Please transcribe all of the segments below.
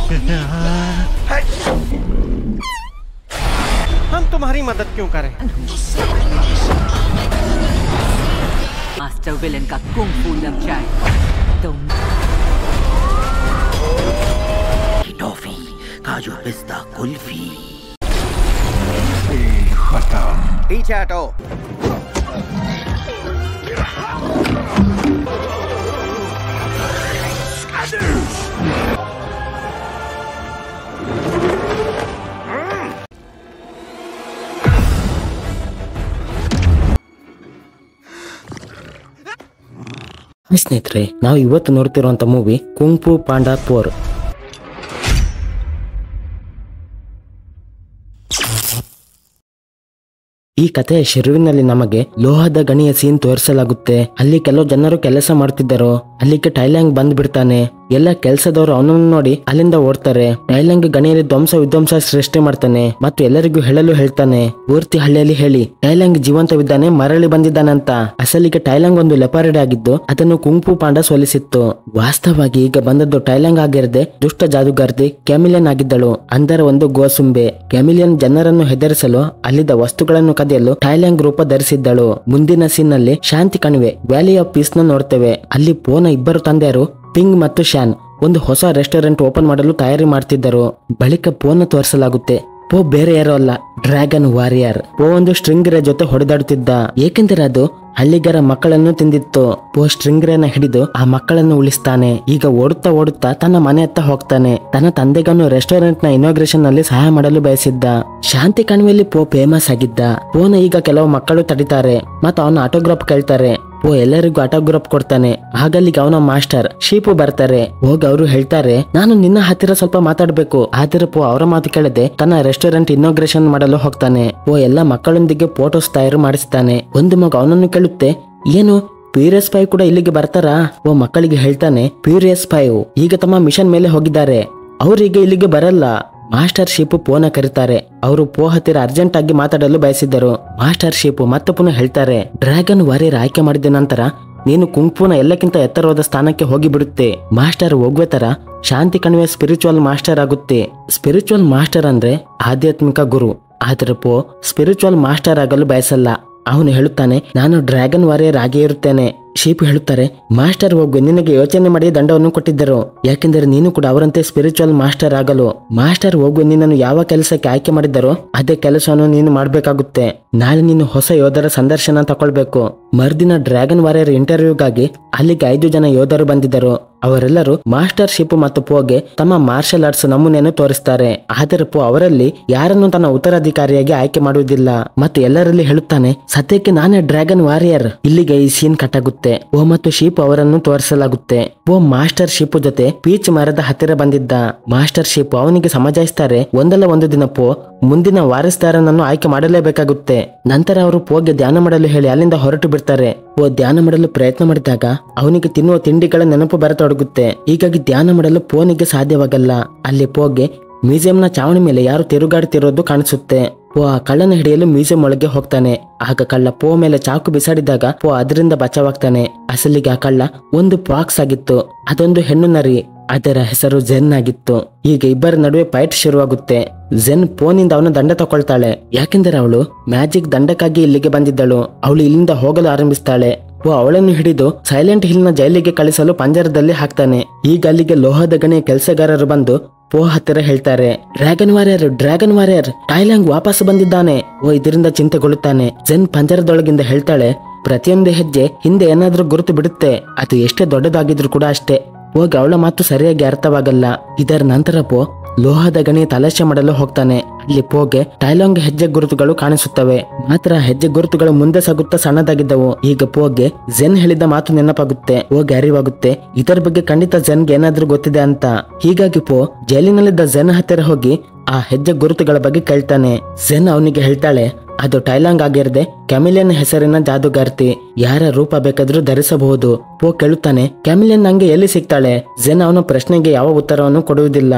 हम तुम्हारी मदद क्यों करें मास्टर विलन का कुंग फू लग जाए तो टॉफी काजू पिस्ता कुल्फी पीछे हटो ಸ್ನೇಹಿತರೆ ನಾವು ಇವತ್ತು ನೋಡ್ತಿರುವಂತ ಮೂವಿ ಕುಂಪು ಪಾಂಡಾ ಪೋರ್ ಈ ಕಥೆಯ ಶುರುವಿನಲ್ಲಿ ನಮಗೆ ಲೋಹದ ಗಣಿಯ ಸೀನ್ ತೋರಿಸಲಾಗುತ್ತೆ ಅಲ್ಲಿ ಕೆಲವು ಜನರು ಕೆಲಸ ಮಾಡ್ತಿದ್ದರು ಅಲ್ಲಿಗೆ ಟೈಲ್ಯಾಂಗ್ ಬಂದ್ ಬಿಡ್ತಾನೆ ಎಲ್ಲ ಕೆಲಸದವರು ಅವನನ್ನು ನೋಡಿ ಅಲ್ಲಿಂದ ಓಡ್ತಾರೆ ಟೈಲ್ಯಾಂಗ್ ಗಣಿಯಲ್ಲಿ ಧ್ವಂಸ ವಿಧ್ವಂಸ ಸೃಷ್ಟಿ ಮಾಡ್ತಾನೆ ಮತ್ತು ಎಲ್ಲರಿಗೂ ಹೇಳಲು ಹೇಳ್ತಾನೆ ಪೂರ್ತಿ ಹಳ್ಳಿಯಲ್ಲಿ ಹೇಳಿ ಟೈಲ್ಯಾಂಗ್ ಜೀವಂತವಿದ್ದಾನೆ ಮರಳಿ ಬಂದಿದ್ದಾನೆ ಅಂತ ಅಸಲಿಗೆ ಟೈಲ್ಯಾಂಗ್ ಒಂದು ಲೆಪಾರಿಡ್ ಆಗಿದ್ದು ಅದನ್ನು ಕುಂಪು ಪಾಂಡ ಸೋಲಿಸಿತ್ತು ವಾಸ್ತವವಾಗಿ ಈಗ ಬಂದದ್ದು ಟೈಲ್ಯಾಂಗ್ ಆಗಿರದೆ ದುಷ್ಟ ಜಾದುಗಾರ್ತಿ ಕ್ಯಾಮಿಲಿಯನ್ ಆಗಿದ್ದಳು ಅಂದರೆ ಒಂದು ಗೋಸುಂಬೆ ಕ್ಯಾಮಿಲಿಯನ್ ಜನರನ್ನು ಹೆದರಿಸಲು ಅಲ್ಲಿದ್ದ ವಸ್ತುಗಳನ್ನು ಕದಿಯಲು ಟೈಲ್ಯಾಂಗ್ ರೂಪ ಧರಿಸಿದ್ದಳು ಮುಂದಿನ ಸೀನ್ ನಲ್ಲಿ ಶಾಂತಿ ಕಣಿವೆ ವ್ಯಾಲಿ ಆಫ್ ಪೀಸ್ ನ ನೋಡ್ತೇವೆ ಅಲ್ಲಿ ಪೋನ ಇಬ್ಬರು ತಂದೆಯರು ಪಿಂಗ್ ಮತ್ತು ಶಾನ್ ಒಂದು ಹೊಸ ರೆಸ್ಟೋರೆಂಟ್ ಓಪನ್ ಮಾಡಲು ತಯಾರಿ ಮಾಡ್ತಿದ್ದರು ಬಳಿಕ ಪೋನ ತೋರಿಸಲಾಗುತ್ತೆ ಪೋ ಬೇರೆ ಯಾರೋ ಅಲ್ಲ ಡ್ರ್ಯಾಗನ್ ವಾರಿಯರ್ ಪೋ ಒಂದು ಸ್ಟ್ರಿಂಗ್ರೆ ಜೊತೆ ಹೊಡೆದಾಡುತ್ತಿದ್ದ ಏಕೆಂದರೆ ಅದು ಹಳ್ಳಿಗರ ಮಕ್ಕಳನ್ನು ತಿಂದಿತ್ತು ಪೋ ಸ್ಟ್ರಿಂಗ್ರೆನ ಹಿಡಿದು ಆ ಮಕ್ಕಳನ್ನು ಉಳಿಸ್ತಾನೆ ಈಗ ಓಡುತ್ತಾ ಓಡುತ್ತಾ ತನ್ನ ಮನೆ ಹತ್ತ ಹೋಗ್ತಾನೆ ತನ್ನ ತಂದೆಗನ್ನು ರೆಸ್ಟೋರೆಂಟ್ ನ ಇನಾಗ್ರೇಷನ್ ನಲ್ಲಿ ಸಹಾಯ ಮಾಡಲು ಬಯಸಿದ್ದ ಶಾಂತಿ ಕಣಿವೆಯಲ್ಲಿ ಪೋ ಫೇಮಸ್ ಆಗಿದ್ದ ಪೋನ ಈಗ ಕೆಲವು ಮಕ್ಕಳು ತಡಿತಾರೆ ಮತ್ತು ಅವನ ಆಟೋಗ್ರಾಫ್ ಕೇಳ್ತಾರೆ ಪೋ ಎಲ್ಲರಿಗೂ ಆಟೋಗ್ರಾಫ್ ಕೊಡ್ತಾನೆ ಆಗಲ್ಲಿಗೆ ಅವನ ಮಾಸ್ಟರ್ ಶೀಪು ಬರ್ತಾರೆ ಹೋಗಿ ಅವರು ಹೇಳ್ತಾರೆ ನಾನು ನಿನ್ನ ಹತ್ತಿರ ಸ್ವಲ್ಪ ಮಾತಾಡ್ಬೇಕು ಆದ್ರೆ ಪೋ ಅವರ ಮಾತು ಕೇಳದೆ ತನ್ನ ರೆಸ್ಟೋರೆಂಟ್ ಇನಾಗ್ರೇಷನ್ ಮಾಡಲು ಹೋಗ್ತಾನೆ ಪೋ ಎಲ್ಲ ಮಕ್ಕಳೊಂದಿಗೆ ಫೋಟೋಸ್ ತಯಾರು ಮಾಡಿಸ್ತಾನೆ ಒಂದು ಮಗ ಅವನನ್ನು ಕೇಳುತ್ತೆ ಏನು ಪ್ಯೂರಿಯಸ್ ಫೈವ್ ಕೂಡ ಇಲ್ಲಿಗೆ ಬರ್ತಾರಾ ಓ ಮಕ್ಕಳಿಗೆ ಹೇಳ್ತಾನೆ ಪ್ಯೂರಿಯಸ್ ಫೈವ್ ಈಗ ತಮ್ಮ ಮಿಷನ್ ಮೇಲೆ ಹೋಗಿದ್ದಾರೆ ಅವ್ರೀಗ ಇಲ್ಲಿಗೆ ಬರಲ್ಲ ಮಾಸ್ಟರ್ ಶಿಪ್ ಪೋನ ಕರೀತಾರೆ ಅವರು ಪೋ ಹತ್ತಿರ ಅರ್ಜೆಂಟ್ ಆಗಿ ಮಾತಾಡಲು ಬಯಸಿದ್ದರು ಮಾಸ್ಟರ್ ಶಿಪ್ ಮತ್ತೆ ಪುನಃ ಹೇಳ್ತಾರೆ ಡ್ರ್ಯಾಗನ್ ವಾರಿಯರ್ ಆಯ್ಕೆ ಮಾಡಿದ ನಂತರ ನೀನು ಕುಂಗ್ಪುನ ಎಲ್ಲಕ್ಕಿಂತ ಎತ್ತರವಾದ ಸ್ಥಾನಕ್ಕೆ ಹೋಗಿ ಬಿಡುತ್ತೆ ಮಾಸ್ಟರ್ ಹೋಗುವ ತರ ಶಾಂತಿ ಕಣಿವೆ ಸ್ಪಿರಿಚುವಲ್ ಮಾಸ್ಟರ್ ಆಗುತ್ತೆ ಸ್ಪಿರಿಚುವಲ್ ಮಾಸ್ಟರ್ ಅಂದ್ರೆ ಆಧ್ಯಾತ್ಮಿಕ ಗುರು ಆದ್ರೆ ಪೋ ಸ್ಪಿರಿಚುವಲ್ ಮಾಸ್ಟರ್ ಆಗಲು ಬಯಸಲ್ಲ ಅವನು ಹೇಳುತ್ತಾನೆ ನಾನು ಡ್ರ್ಯಾಗನ್ ವಾರಿಯರ್ ಆಗೇ ಇರುತ್ತೇನೆ ಶೀಪ್ ಹೇಳುತ್ತಾರೆ ಮಾಸ್ಟರ್ ಹೋಗು ನಿನಗೆ ಯೋಚನೆ ಮಾಡಿ ದಂಡವನ್ನು ಕೊಟ್ಟಿದ್ದರು ಯಾಕೆಂದರೆ ನೀನು ಕೂಡ ಅವರಂತೆ ಸ್ಪಿರಿಚುವಲ್ ಮಾಸ್ಟರ್ ಆಗಲು ಮಾಸ್ಟರ್ ಹೋಗು ನಿನ್ನನ್ನು ಯಾವ ಕೆಲಸಕ್ಕೆ ಆಯ್ಕೆ ಮಾಡಿದ್ದರೋ ಅದೇ ಕೆಲಸವನ್ನು ನೀನು ಮಾಡಬೇಕಾಗುತ್ತೆ ನಾಳೆ ನೀನು ಹೊಸ ಯೋಧರ ಸಂದರ್ಶನ ತಗೊಳ್ಬೇಕು ಮರ್ದಿನ ಡ್ರ್ಯಾಗನ್ ವಾರಿಯರ್ ಇಂಟರ್ವ್ಯೂಗಾಗಿ ಅಲ್ಲಿಗೆ ಐದು ಜನ ಯೋಧರು ಬಂದಿದ್ದರು ಅವರೆಲ್ಲರೂ ಮಾಸ್ಟರ್ ಶಿಪ್ ಮತ್ತು ಪೋಗೆ ತಮ್ಮ ಮಾರ್ಷಲ್ ಆರ್ಟ್ಸ್ ನಮೂನೆಯನ್ನು ತೋರಿಸ್ತಾರೆ ಆದರೆ ಪೋ ಅವರಲ್ಲಿ ಯಾರನ್ನು ತನ್ನ ಉತ್ತರಾಧಿಕಾರಿಯಾಗಿ ಆಯ್ಕೆ ಮಾಡುವುದಿಲ್ಲ ಮತ್ತು ಎಲ್ಲರಲ್ಲಿ ಹೇಳುತ್ತಾನೆ ಸದ್ಯಕ್ಕೆ ನಾನೇ ಡ್ರ್ಯಾಗನ್ ವಾರಿಯರ್ ಇಲ್ಲಿಗೆ ಈ ಸೀನ್ ಕಟ್ಟಾಗುತ್ತೆ ಓ ಮತ್ತು ಶೀಪ್ ಅವರನ್ನು ತೋರಿಸಲಾಗುತ್ತೆ ಓ ಮಾಸ್ಟರ್ ಶಿಪ್ ಜೊತೆ ಪೀಚ್ ಮರದ ಹತ್ತಿರ ಬಂದಿದ್ದ ಮಾಸ್ಟರ್ ಶಿಪ್ ಅವನಿಗೆ ಸಮಜಾಯಿಸ್ತಾರೆ ಒಂದಲ್ಲ ಒಂದು ದಿನ ಪೋ ಮುಂದಿನ ವಾರಸ್ದಾರನನ್ನು ಆಯ್ಕೆ ಮಾಡಲೇಬೇಕಾಗುತ್ತೆ ನಂತರ ಅವರು ಪೋಗೆ ಧ್ಯಾನ ಮಾಡಲು ಹೇಳಿ ಅಲ್ಲಿಂದ ಹೊರಟು ಬಿಡ್ತಾರೆ ಓ ಧ್ಯಾನ ಮಾಡಲು ಪ್ರಯತ್ನ ಮಾಡಿದಾಗ ಅವನಿಗೆ ತಿನ್ನುವ ತಿಂಡಿಗಳ ನೆನಪು ಬರತೊಡಗುತ್ತೆ ಹೀಗಾಗಿ ಧ್ಯಾನ ಮಾಡಲು ಪೋನಿಗೆ ಸಾಧ್ಯವಾಗಲ್ಲ ಅಲ್ಲಿ ಪೋಗೆ ಮ್ಯೂಸಿಯಂನ ಚಾವಣಿ ಮೇಲೆ ಯಾರು ತಿರುಗಾಡುತ್ತಿರೋದು ಕಾಣಿಸುತ್ತೆ ಪೋ ಆ ಕಳ್ಳನ ಹಿಡಿಯಲು ಮ್ಯೂಸಿಯಂ ಒಳಗೆ ಹೋಗ್ತಾನೆ ಆಗ ಕಳ್ಳ ಪೋ ಮೇಲೆ ಚಾಕು ಬಿಸಾಡಿದಾಗ ಪೋ ಅದರಿಂದ ಬಚಾವಾಗ್ತಾನೆ ಅಸಲಿಗೆ ಆ ಕಳ್ಳ ಒಂದು ಪಾಕ್ಸ್ ಆಗಿತ್ತು ಅದೊಂದು ಹೆಣ್ಣು ನರಿ ಅದರ ಹೆಸರು ಜೆನ್ ಆಗಿತ್ತು ಈಗ ಇಬ್ಬರ ನಡುವೆ ಫೈಟ್ ಶುರುವಾಗುತ್ತೆ ಜೆನ್ ಫೋನಿಂದ ಅವನ ದಂಡ ತಕೊಳ್ತಾಳೆ ಯಾಕೆಂದರೆ ಅವಳು ಮ್ಯಾಜಿಕ್ ದಂಡಕ್ಕಾಗಿ ಇಲ್ಲಿಗೆ ಬಂದಿದ್ದಳು ಅವಳು ಇಲ್ಲಿಂದ ಹೋಗಲು ಆರಂಭಿಸ್ತಾಳೆ ಓ ಅವಳನ್ನು ಹಿಡಿದು ಸೈಲೆಂಟ್ ಹಿಲ್ ನ ಜೈಲಿಗೆ ಕಳಿಸಲು ಪಂಜರದಲ್ಲಿ ಹಾಕ್ತಾನೆ ಈಗ ಅಲ್ಲಿಗೆ ಲೋಹದ ಗಣಿಯ ಕೆಲಸಗಾರರು ಬಂದು ಪೋ ಹತ್ತಿರ ಹೇಳ್ತಾರೆ dragon warrior dragon warrior Tai Lung ವಾಪಸ್ ಬಂದಿದ್ದಾನೆ ಓ ಇದರಿಂದ ಚಿಂತೆಗೊಳ್ಳುತ್ತಾನೆ ಜೆನ್ ಪಂಜರದೊಳಗಿಂದ ಹೇಳ್ತಾಳೆ ಪ್ರತಿಯೊಂದು ಹೆಜ್ಜೆ ಹಿಂದೆ ಏನಾದ್ರೂ ಗುರುತು ಬಿಡುತ್ತೆ ಅದು ಎಷ್ಟೇ ದೊಡ್ಡದಾಗಿದ್ರು ಕೂಡ ಅಷ್ಟೇ ಹೋಗಿ ಅವಳ ಮಾತು ಸರಿಯಾಗಿ ಅರ್ಥವಾಗಲ್ಲ ಇದರ ನಂತರ ಪೋ ಲೋಹದ ಗಣಿ ತಲಾಶೆ ಮಾಡಲು ಹೋಗ್ತಾನೆ ಅಲ್ಲಿ ಪೋಗೆ ಟೈಲಾಂಗ್ ಹೆಜ್ಜೆ ಗುರುತುಗಳು ಕಾಣಿಸುತ್ತವೆ ಮಾತ್ರ ಹೆಜ್ಜೆ ಗುರುತುಗಳು ಮುಂದೆ ಸಾಗುತ್ತಾ ಸಣ್ಣದಾಗಿದ್ದವು ಈಗ ಪೋಗೆ ಜೆನ್ ಹೇಳಿದ ಮಾತು ನೆನಪಾಗುತ್ತೆ ಹೋಗಿ ಅರಿವಾಗುತ್ತೆ ಇದರ ಬಗ್ಗೆ ಖಂಡಿತ ಜೆನ್ಗೆ ಏನಾದ್ರೂ ಗೊತ್ತಿದೆ ಅಂತ ಹೀಗಾಗಿ ಪೋ ಜೈಲಿನಲ್ಲಿದ್ದ ಜೆನ್ ಹತ್ತಿರ ಹೋಗಿ ಆ ಹೆಜ್ಜೆ ಗುರುತುಗಳ ಬಗ್ಗೆ ಕೇಳ್ತಾನೆ ಜೆನ್ ಅವನಿಗೆ ಹೇಳ್ತಾಳೆ ಅದು ಟೈಲಾಂಗ್ ಆಗಿರದೆ ಕ್ಯಾಮಿಲಿಯನ್ ಹೆಸರಿನ ಜಾದುಗಾರ್ತಿ ಯಾರ ರೂಪ ಬೇಕಾದ್ರೂ ಧರಿಸಬಹುದು ಪೋ ಕೇಳುತ್ತಾನೆ ಕ್ಯಾಮಿಲಿಯನ್ ನಂಗೆ ಎಲ್ಲಿ ಸಿಗ್ತಾಳೆ ಜೆನ್ ಅವನ ಪ್ರಶ್ನೆಗೆ ಯಾವ ಉತ್ತರವನ್ನು ಕೊಡುವುದಿಲ್ಲ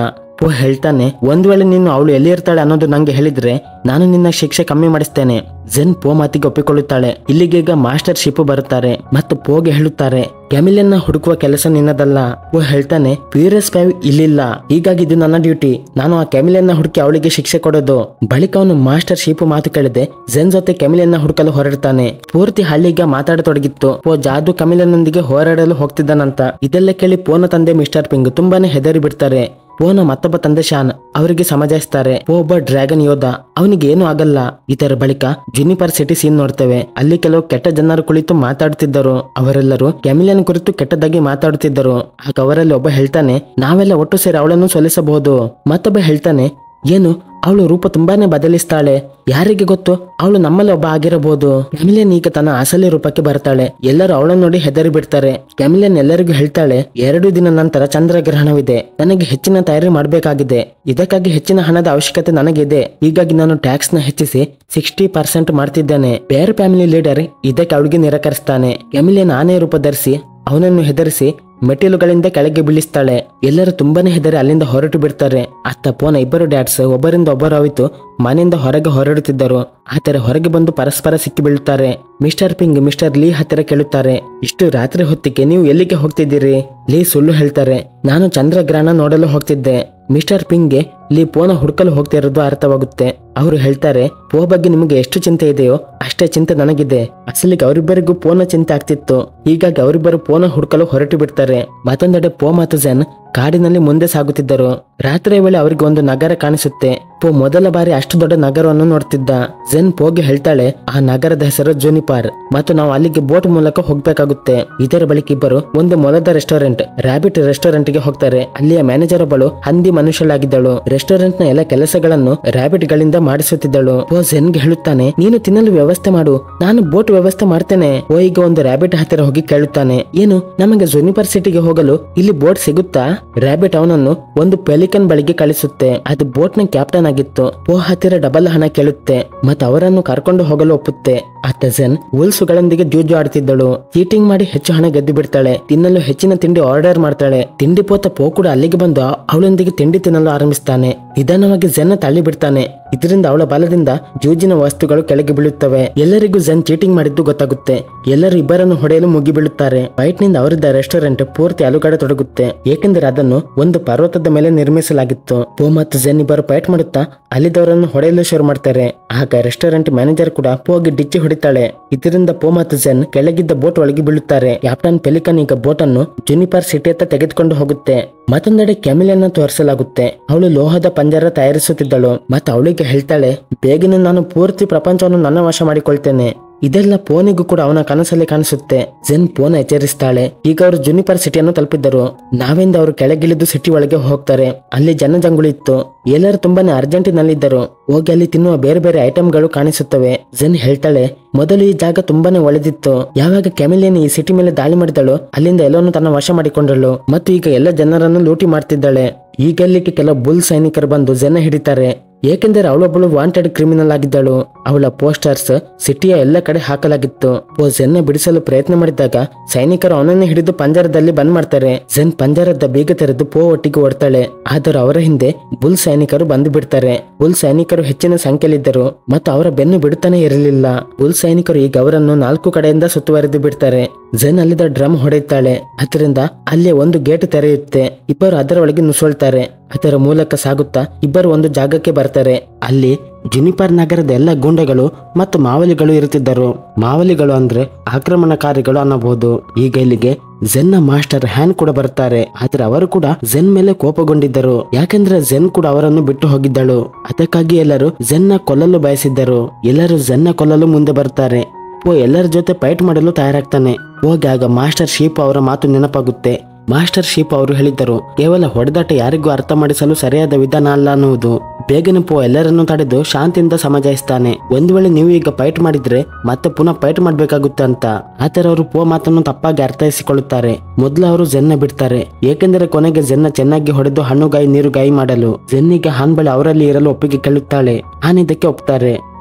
ಪೋ ಹೇಳ್ತಾನೆ ಒಂದ್ ವೇಳೆ ನೀನು ಅವಳು ಎಲ್ಲಿ ಇರ್ತಾಳೆ ಅನ್ನೋದು ನಂಗೆ ಹೇಳಿದ್ರೆ ನಾನು ನಿನ್ನ ಶಿಕ್ಷೆ ಕಮ್ಮಿ ಮಾಡಿಸ್ತೇನೆ ಜೆನ್ ಪೋ ಮಾತಿಗೆ ಒಪ್ಪಿಕೊಳ್ಳುತ್ತಾಳೆ ಇಲ್ಲಿಗೀಗ ಮಾಸ್ಟರ್ ಶಿಪ್ ಬರುತ್ತಾರೆ ಮತ್ತು ಪೋಗೆ ಹೇಳುತ್ತಾರೆ ಕ್ಯಾಮಿಲಿಯನ್ನ ಹುಡುಕುವ ಕೆಲಸ ನಿನ್ನದಲ್ಲ ಪೋ ಹೇಳ್ತಾನೆ ಪ್ಯೂರಿಯಸ್ ಫೈವ್ ಇಲ್ಲಿಲ್ಲ ಹೀಗಾಗಿ ಇದು ನನ್ನ ಡ್ಯೂಟಿ ನಾನು ಆ ಕ್ಯಾಮಿಲಿಯನ್ನ ಹುಡುಕಿ ಅವಳಿಗೆ ಶಿಕ್ಷೆ ಕೊಡೋದು ಬಳಿಕ ಅವನು ಮಾಸ್ಟರ್ ಶಿಪ್ ಮಾತು ಕೇಳಿದೆ ಜೆನ್ ಜೊತೆ ಕೆಮಿಲಿಯನ್ನ ಹುಡುಕಲು ಹೊರಡ್ತಾನೆ ಪೂರ್ತಿ ಹಳ್ಳಿಗ ಮಾತಾಡತೊಡಗಿತ್ತು ಪೋ ಜಾದು ಕಮಿಲನೊಂದಿಗೆ ಹೋರಾಡಲು ಹೋಗ್ತಿದ್ದಾನಂತ ಇದೆಲ್ಲ ಕೇಳಿ ಪೋನ ತಂದೆ ಮಿಸ್ಟರ್ ಪಿಂಗ್ ತುಂಬಾನೇ ಹೆದರಿ ಬಿಡ್ತಾರೆ ಪೋನ ಮತ್ತೊಬ್ಬ ತಂದೆ ಶಾನ್ ಅವರಿಗೆ ಸಮಜಾಯಿಸ್ತಾರೆ ಪೋ ಒಬ್ಬ ಡ್ರ್ಯಾಗನ್ ಯೋಧ ಅವನಿಗೆ ಏನೂ ಆಗಲ್ಲ ಇದರ ಬಳಿಕ ಜುನಿಪರ್ ಸಿಟಿ ಸೀನ್ ನೋಡ್ತೇವೆ ಅಲ್ಲಿ ಕೆಲವು ಕೆಟ್ಟ ಜನರು ಕುಳಿತು ಮಾತಾಡುತ್ತಿದ್ದರು ಅವರೆಲ್ಲರೂ ಕ್ಯಾಮಿಲಿಯನ್ ಕುರಿತು ಕೆಟ್ಟದಾಗಿ ಮಾತಾಡುತ್ತಿದ್ದರು ಆಗ ಅವರಲ್ಲಿ ಒಬ್ಬ ಹೇಳ್ತಾನೆ ನಾವೆಲ್ಲ ಒಟ್ಟು ಸೇರಿ ಅವಳನ್ನು ಸೋಲಿಸಬಹುದು ಮತ್ತೊಬ್ಬ ಹೇಳ್ತಾನೆ ಏನು ಅವಳು ರೂಪ ತುಂಬಾನೇ ಬದಲಿಸ್ತಾಳೆ ಯಾರಿಗೆ ಗೊತ್ತು ಅವಳು ನಮ್ಮಲ್ಲಿ ಒಬ್ಬ ಆಗಿರಬಹುದು ಕ್ಯಾಮಿಲಿಯನ್ ಈಗ ತನ್ನ ಅಸಲಿ ರೂಪಕ್ಕೆ ಬರ್ತಾಳೆ ಎಲ್ಲರೂ ಅವಳನ್ನು ನೋಡಿ ಹೆದರಿ ಬಿಡ್ತಾರೆ ಕ್ಯಾಮಿಲಿಯನ್ ಎಲ್ಲರಿಗೂ ಹೇಳ್ತಾಳೆ ಎರಡು ದಿನ ನಂತರ ಚಂದ್ರಗ್ರಹಣವಿದೆ ನನಗೆ ಹೆಚ್ಚಿನ ತಯಾರಿ ಮಾಡಬೇಕಾಗಿದೆ ಇದಕ್ಕಾಗಿ ಹೆಚ್ಚಿನ ಹಣದ ಅವಶ್ಯಕತೆ ನನಗಿದೆ ಹೀಗಾಗಿ ನಾನು ಟ್ಯಾಕ್ಸ್ ನ ಹೆಚ್ಚಿಸಿ ಸಿಕ್ಸ್ಟಿ ಪರ್ಸೆಂಟ್ ಮಾಡ್ತಿದ್ದೇನೆ ಬೇರೆ ಫ್ಯಾಮಿಲಿ ಲೀಡರ್ ಇದಕ್ಕೆ ಅವಳಿಗೆ ನಿರಾಕರಿಸ್ತಾನೆ ಕ್ಯಾಮಿಲಿಯನ್ ಆನೆ ರೂಪ ಧರಿಸಿ ಅವನನ್ನು ಹೆದರಿಸಿ ಮೆಟ್ಟಿಲುಗಳಿಂದ ಕೆಳಗೆ ಬೀಳಿಸ್ತಾಳೆ ಎಲ್ಲರೂ ತುಂಬಾನೇ ಹೆದರಿ ಅಲ್ಲಿಂದ ಹೊರಟು ಬಿಡ್ತಾರೆ ಅತ್ತ ಪೋನ ಇಬ್ಬರು ಡ್ಯಾಡ್ಸ್ ಒಬ್ಬರಿಂದ ಒಬ್ಬರು ಅವಿತು ಮನೆಯಿಂದ ಹೊರಗೆ ಹೊರಡುತ್ತಿದ್ದರು ಆತರ ಹೊರಗೆ ಬಂದು ಪರಸ್ಪರ ಸಿಕ್ಕಿ ಬೀಳುತ್ತಾರೆ ಮಿಸ್ಟರ್ ಪಿಂಗ್ ಮಿಸ್ಟರ್ ಲೀ ಹತ್ತಿರ ಕೇಳುತ್ತಾರೆ ಇಷ್ಟು ರಾತ್ರಿ ಹೊತ್ತಿಗೆ ನೀವು ಎಲ್ಲಿಗೆ ಹೋಗ್ತಿದ್ದೀರಿ ಲೀ ಸುಳ್ಳು ಹೇಳ್ತಾರೆ ನಾನು ಚಂದ್ರಗ್ರಹಣ ನೋಡಲು ಹೋಗ್ತಿದ್ದೆ ಮಿಸ್ಟರ್ ಪಿಂಗ್ಗೆ ಲೀ ಪೋನ ಹುಡುಕಲು ಹೋಗ್ತಿರೋದು ಅರ್ಥವಾಗುತ್ತೆ ಅವರು ಹೇಳ್ತಾರೆ ಪೋ ಬಗ್ಗೆ ನಿಮಗೆ ಎಷ್ಟು ಚಿಂತೆ ಇದೆಯೋ ಅಷ್ಟೇ ಚಿಂತೆ ನನಗಿದೆ ಅಸಲಿಗೆ ಅವರಿಬ್ಬರಿಗೂ ಪೋನ ಚಿಂತೆ ಆಗ್ತಿತ್ತು ಹೀಗಾಗಿ ಅವರಿಬ್ಬರು ಪೋನ ಹುಡುಕಲು ಹೊರಟು ಬಿಡ್ತಾರೆ ಮತ್ತೊಂದೆಡೆ ಪೋ ಮತ್ತು ಜೆನ್ ಕಾಡಿನಲ್ಲಿ ಮುಂದೆ ಸಾಗುತ್ತಿದ್ದರು ರಾತ್ರಿಯ ವೇಳೆ ಅವರಿಗೆ ಒಂದು ನಗರ ಕಾಣಿಸುತ್ತೆ ಪೋ ಮೊದಲ ಬಾರಿ ಅಷ್ಟು ದೊಡ್ಡ ನಗರವನ್ನು ನೋಡ್ತಿದ್ದ ಜೆನ್ ಪೋಗೆ ಹೇಳ್ತಾಳೆ ಆ ನಗರದ ಹೆಸರು ಜೂನಿಪಾರ್ ಮತ್ತು ನಾವು ಅಲ್ಲಿಗೆ ಬೋಟ್ ಮೂಲಕ ಹೋಗ್ಬೇಕಾಗುತ್ತೆ ಇದರ ಬಳಿಕ ಇಬ್ಬರು ಒಂದು ಮೊಲದ ರೆಸ್ಟೋರೆಂಟ್ ರ್ಯಾಬಿಟ್ ರೆಸ್ಟೋರೆಂಟ್ ಗೆ ಹೋಗ್ತಾರೆ ಅಲ್ಲಿಯ ಮ್ಯಾನೇಜರ್ ಒಬ್ಬಳು ಹಂದಿ ಮನುಷ್ಯಳಾಗಿದ್ದಳು ರೆಸ್ಟೋರೆಂಟ್ ನ ಎಲ್ಲ ಕೆಲಸಗಳನ್ನು ರ್ಯಾಬಿಟ್ ಗಳಿಂದ ಮಾಡಿಸುತ್ತಿದ್ದಳು ಪೋ ಜೆನ್ಗೆ ಹೇಳುತ್ತಾನೆ ನೀನು ತಿನ್ನಲು ವ್ಯವಸ್ಥೆ ಮಾಡು ನಾನು ಬೋಟ್ ವ್ಯವಸ್ಥೆ ಮಾಡ್ತೇನೆ ಓ ಈಗ ಒಂದು ರ್ಯಾಬಿಟ್ ಹತ್ತಿರ ಹೋಗಿ ಕೇಳುತ್ತಾನೆ ಏನು ನಮಗೆ ಜೂನಿಪರ್ ಸಿಟಿಗೆ ಹೋಗಲು ಇಲ್ಲಿ ಬೋಟ್ ಸಿಗುತ್ತಾ ರ್ಯಾಬಿಟ್ ಅವನನ್ನು ಒಂದು ಪೆಲಿಕನ್ ಬಳಿಗೆ ಕಳಿಸುತ್ತೆ ಅದು ಬೋಟ್ ನ ಕ್ಯಾಪ್ಟನ್ ಆಗಿತ್ತು ಪೋ ಹತ್ತಿರ ಡಬಲ್ ಹಣ ಕೇಳುತ್ತೆ ಮತ್ತು ಅವರನ್ನು ಕರ್ಕೊಂಡು ಹೋಗಲು ಒಪ್ಪುತ್ತೆ ಅತ್ತ ಜೆನ್ ಉಲ್ಸುಗಳೊಂದಿಗೆ ಜೂಜು ಆಡ್ತಿದ್ದಳು ಚೀಟಿಂಗ್ ಮಾಡಿ ಹೆಚ್ಚು ಹಣ ಗೆದ್ದು ಬಿಡ್ತಾಳೆ ತಿನ್ನಲು ಹೆಚ್ಚಿನ ತಿಂಡಿ ಆರ್ಡರ್ ಮಾಡ್ತಾಳೆ ತಿಂಡಿ ಪೋತ ಪೋ ಕೂಡ ಅಲ್ಲಿಗೆ ಬಂದು ಅವಳೊಂದಿಗೆ ತಿಂಡಿ ತಿನ್ನಲು ಆರಂಭಿಸ್ತಾನೆ ನಿಧಾನವಾಗಿ ಜೆನ್ನ ತಳ್ಳಿ ಬಿಡ್ತಾನೆ ಇದರಿಂದ ಅವಳ ಬಲದಿಂದ ಜೂಜಿನ ವಸ್ತುಗಳು ಕೆಳಗೆ ಬೀಳುತ್ತವೆ ಎಲ್ಲರಿಗೂ ಜೆನ್ ಚೀಟಿಂಗ್ ಮಾಡಿದ್ದು ಗೊತ್ತಾಗುತ್ತೆ ಎಲ್ಲರೂ ಇಬ್ಬರನ್ನು ಹೊಡೆಯಲು ಮುಗಿ ಬೀಳುತ್ತಾರೆ ಫೈಟ್ ನಿಂದ ಅವರಿದ್ದ ರೆಸ್ಟೋರೆಂಟ್ ಪೂರ್ತಿ ಅಲುಗಾಡ ತೊಡಗುತ್ತೆ ಏಕೆಂದರೆ ಅದನ್ನು ಒಂದು ಪರ್ವತದ ಮೇಲೆ ನಿರ್ಮಿಸಲಾಗಿತ್ತು ಪೋ ಮತ್ತು ಜೆನ್ ಇಬ್ಬರು ಫೈಟ್ ಮಾಡುತ್ತಾ ಅಲ್ಲಿದ್ದವರನ್ನು ಹೊಡೆಯಲು ಶುರು ಮಾಡ್ತಾರೆ ಆಗ ರೆಸ್ಟೋರೆಂಟ್ ಮ್ಯಾನೇಜರ್ ಕೂಡ ಪೋಗೆ ಡಿಚ್ಚಿ ಹೊಡಿತಾಳೆ ಇದರಿಂದ ಪೋ ಮತ್ತು ಜೆನ್ ಕೆಳಗಿದ್ದ ಬೋಟ್ ಒಳಗೆ ಬೀಳುತ್ತಾರೆ ಕ್ಯಾಪ್ಟನ್ ಪೆಲಿಕನ್ ಈಗ ಬೋಟ್ ಅನ್ನು ಜುನಿಪರ್ ಸಿಟಿ ಹತ್ತ ತೆಗೆದುಕೊಂಡು ಹೋಗುತ್ತೆ ಮತ್ತೊಂದೆಡೆ ಕೆಮಿಲಿಯನ್ನ ತೋರಿಸಲಾಗುತ್ತೆ ಅವಳು ಲೋಹದ ಪಂಜರ ತಯಾರಿಸುತ್ತಿದ್ದಳು ಮತ್ತು ಅವಳಿಗೆ ಹೇಳ್ತಾಳೆ ಬೇಗನೆ ನಾನು ಪೂರ್ತಿ ಪ್ರಪಂಚವನ್ನು ನನ್ನ ವಶ ಮಾಡಿಕೊಳ್ತೇನೆ ಇದೆಲ್ಲ ಪೋನಿಗೂ ಕೂಡ ಅವನ ಕನಸಲ್ಲಿ ಕಾಣಿಸುತ್ತೆ ಜೆನ್ ಪೋನ ಎಚ್ಚರಿಸ್ತಾಳೆ ಈಗ ಅವರು ಜುನಿಪರ್ ಸಿಟಿಯನ್ನು ತಲುಪಿದ್ದರು ನಾವಿಂದ ಅವರು ಕೆಳಗಿಳಿದು ಸಿಟಿ ಒಳಗೆ ಹೋಗ್ತಾರೆ ಅಲ್ಲಿ ಜನಜಂಗುಳಿ ಇತ್ತು ಎಲ್ಲರೂ ತುಂಬಾನೇ ಅರ್ಜೆಂಟಿನಲ್ಲಿದ್ದರು ಹೋಗಿ ಅಲ್ಲಿ ತಿನ್ನುವ ಬೇರೆ ಬೇರೆ ಐಟಮ್ಗಳು ಕಾಣಿಸುತ್ತವೆ ಜೆನ್ ಹೇಳ್ತಾಳೆ ಮೊದಲು ಈ ಜಾಗ ತುಂಬಾನೇ ಒಳೆದಿತ್ತು ಯಾವಾಗ ಕೆಮಿಲಿಯನ್ ಈ ಸಿಟಿ ಮೇಲೆ ದಾಳಿ ಮಾಡಿದಳು ಅಲ್ಲಿಂದ ಎಲ್ಲವನ್ನು ತನ್ನ ವಶ ಮಾಡಿಕೊಂಡಳು ಮತ್ತು ಈಗ ಎಲ್ಲ ಜನರನ್ನು ಲೂಟಿ ಮಾಡ್ತಿದ್ದಾಳೆ ಈಗ ಅಲ್ಲಿಗೆ ಕೆಲವು ಬುಲ್ ಸೈನಿಕರು ಬಂದು ಜನ ಹಿಡಿತಾರೆ ಏಕೆಂದರೆ ಅವಳೊಬ್ಬಳು ವಾಂಟೆಡ್ ಕ್ರಿಮಿನಲ್ ಆಗಿದ್ದಳು ಅವಳ ಪೋಸ್ಟರ್ಸ್ ಸಿಟಿಯ ಎಲ್ಲ ಕಡೆ ಹಾಕಲಾಗಿತ್ತು ಓ ಜೆನ್ನ ಬಿಡಿಸಲು ಪ್ರಯತ್ನ ಮಾಡಿದಾಗ ಸೈನಿಕರು ಅವನನ್ನೇ ಹಿಡಿದು ಪಂಜರದಲ್ಲಿ ಬಂದ್ ಮಾಡ್ತಾರೆ ಜೆನ್ ಪಂಜರದ ಬೀಗ ತೆರೆದು ಪೋ ಒಟ್ಟಿಗೆ ಓಡ್ತಾಳೆ ಆದರೂ ಅವರ ಹಿಂದೆ ಬುಲ್ ಸೈನಿಕರು ಬಂದು ಬಿಡ್ತಾರೆ ಬುಲ್ ಸೈನಿಕರು ಹೆಚ್ಚಿನ ಸಂಖ್ಯೆಯಲ್ಲಿದ್ದರು ಮತ್ತು ಅವರ ಬೆನ್ನು ಬಿಡುತ್ತಾನೆ ಇರಲಿಲ್ಲ ಬುಲ್ ಸೈನಿಕರು ಈಗ ಅವರನ್ನು ನಾಲ್ಕು ಕಡೆಯಿಂದ ಸುತ್ತುವರೆದು ಬಿಡ್ತಾರೆ ಜೆನ್ ಅಲ್ಲಿದ್ದ ಡ್ರಮ್ ಹೊಡೆಯುತ್ತಾಳೆ ಅದರಿಂದ ಅಲ್ಲಿ ಒಂದು ಗೇಟ್ ತೆರೆಯುತ್ತೆ ಇಬ್ಬರು ಅದರ ಒಳಗೆ ನುಸುಳ್ತಾರೆ ಅದರ ಮೂಲಕ ಸಾಗುತ್ತಾ ಇಬ್ಬರು ಒಂದು ಜಾಗಕ್ಕೆ ಬರ್ತಾರೆ ಅಲ್ಲಿ ಜುನಿಪರ್ ನಗರದ ಎಲ್ಲ ಗುಂಡೆಗಳು ಮತ್ತು ಮಾವಲಿಗಳು ಇರುತ್ತಿದ್ದರು ಮಾವಲಿಗಳು ಅಂದ್ರೆ ಆಕ್ರಮಣಕಾರಿಗಳು ಅನ್ನಬಹುದು ಈಗ ಇಲ್ಲಿಗೆ ಜೆನ್ನ ಮಾಸ್ಟರ್ ಹ್ಯಾನ್ ಕೂಡ ಬರ್ತಾರೆ ಆದ್ರೆ ಅವರು ಕೂಡ ಜೆನ್ ಮೇಲೆ ಕೋಪಗೊಂಡಿದ್ದರು ಯಾಕೆಂದ್ರೆ ಜೆನ್ ಕೂಡ ಅವರನ್ನು ಬಿಟ್ಟು ಹೋಗಿದ್ದಳು ಅದಕ್ಕಾಗಿ ಎಲ್ಲರೂ ಜೆನ್ನ ಕೊಲ್ಲಲು ಬಯಸಿದ್ದರು ಎಲ್ಲರೂ ಜೆನ್ನ ಕೊಲ್ಲಲು ಮುಂದೆ ಬರ್ತಾರೆ ಓ ಎಲ್ಲರ ಜೊತೆ ಫೈಟ್ ಮಾಡಲು ತಯಾರಾಗ್ತಾನೆ ಹೋಗಿ ಆಗ ಮಾಸ್ಟರ್ ಶೀಪ್ ಅವರ ಮಾತು ನೆನಪಾಗುತ್ತೆ ಮಾಸ್ಟರ್ ಶೀಪ್ ಅವರು ಹೇಳಿದ್ದರು ಕೇವಲ ಹೊಡೆದಾಟ ಯಾರಿಗೂ ಅರ್ಥ ಮಾಡಿಸಲು ಸರಿಯಾದ ವಿಧಾನ ಅಲ್ಲ ಅನ್ನುವುದು ಬೇಗನೆ ಪೋ ಎಲ್ಲರನ್ನು ತಡೆದು ಶಾಂತಿಯಿಂದ ಸಮಜಾಯಿಸ್ತಾನೆ ಒಂದು ವೇಳೆ ನೀವು ಈಗ ಫೈಟ್ ಮಾಡಿದ್ರೆ ಮತ್ತೆ ಪುನಃ ಫೈಟ್ ಮಾಡ್ಬೇಕಾಗುತ್ತೆ ಅಂತ ಆತರ ಅವರು ಪೋ ಮಾತನ್ನು ತಪ್ಪಾಗಿ ಅರ್ಥೈಸಿಕೊಳ್ಳುತ್ತಾರೆ ಮೊದಲು ಅವರು ಜೆನ್ನ ಬಿಡ್ತಾರೆ ಏಕೆಂದರೆ ಕೊನೆಗೆ ಜೆನ್ನ ಚೆನ್ನಾಗಿ ಹೊಡೆದು ಹಣ್ಣುಗಾಯಿ ನೀರುಗಾಯಿ ಮಾಡಲು ಜೆನ್ನಿಗೆ ಹಾನ್ ಬಳಿ ಅವರಲ್ಲಿ ಇರಲು ಒಪ್ಪಿಗೆ ಕೇಳುತ್ತಾಳೆ ಹಾನ್ ಇದಕ್ಕೆ ಒಪ್ತಾರೆ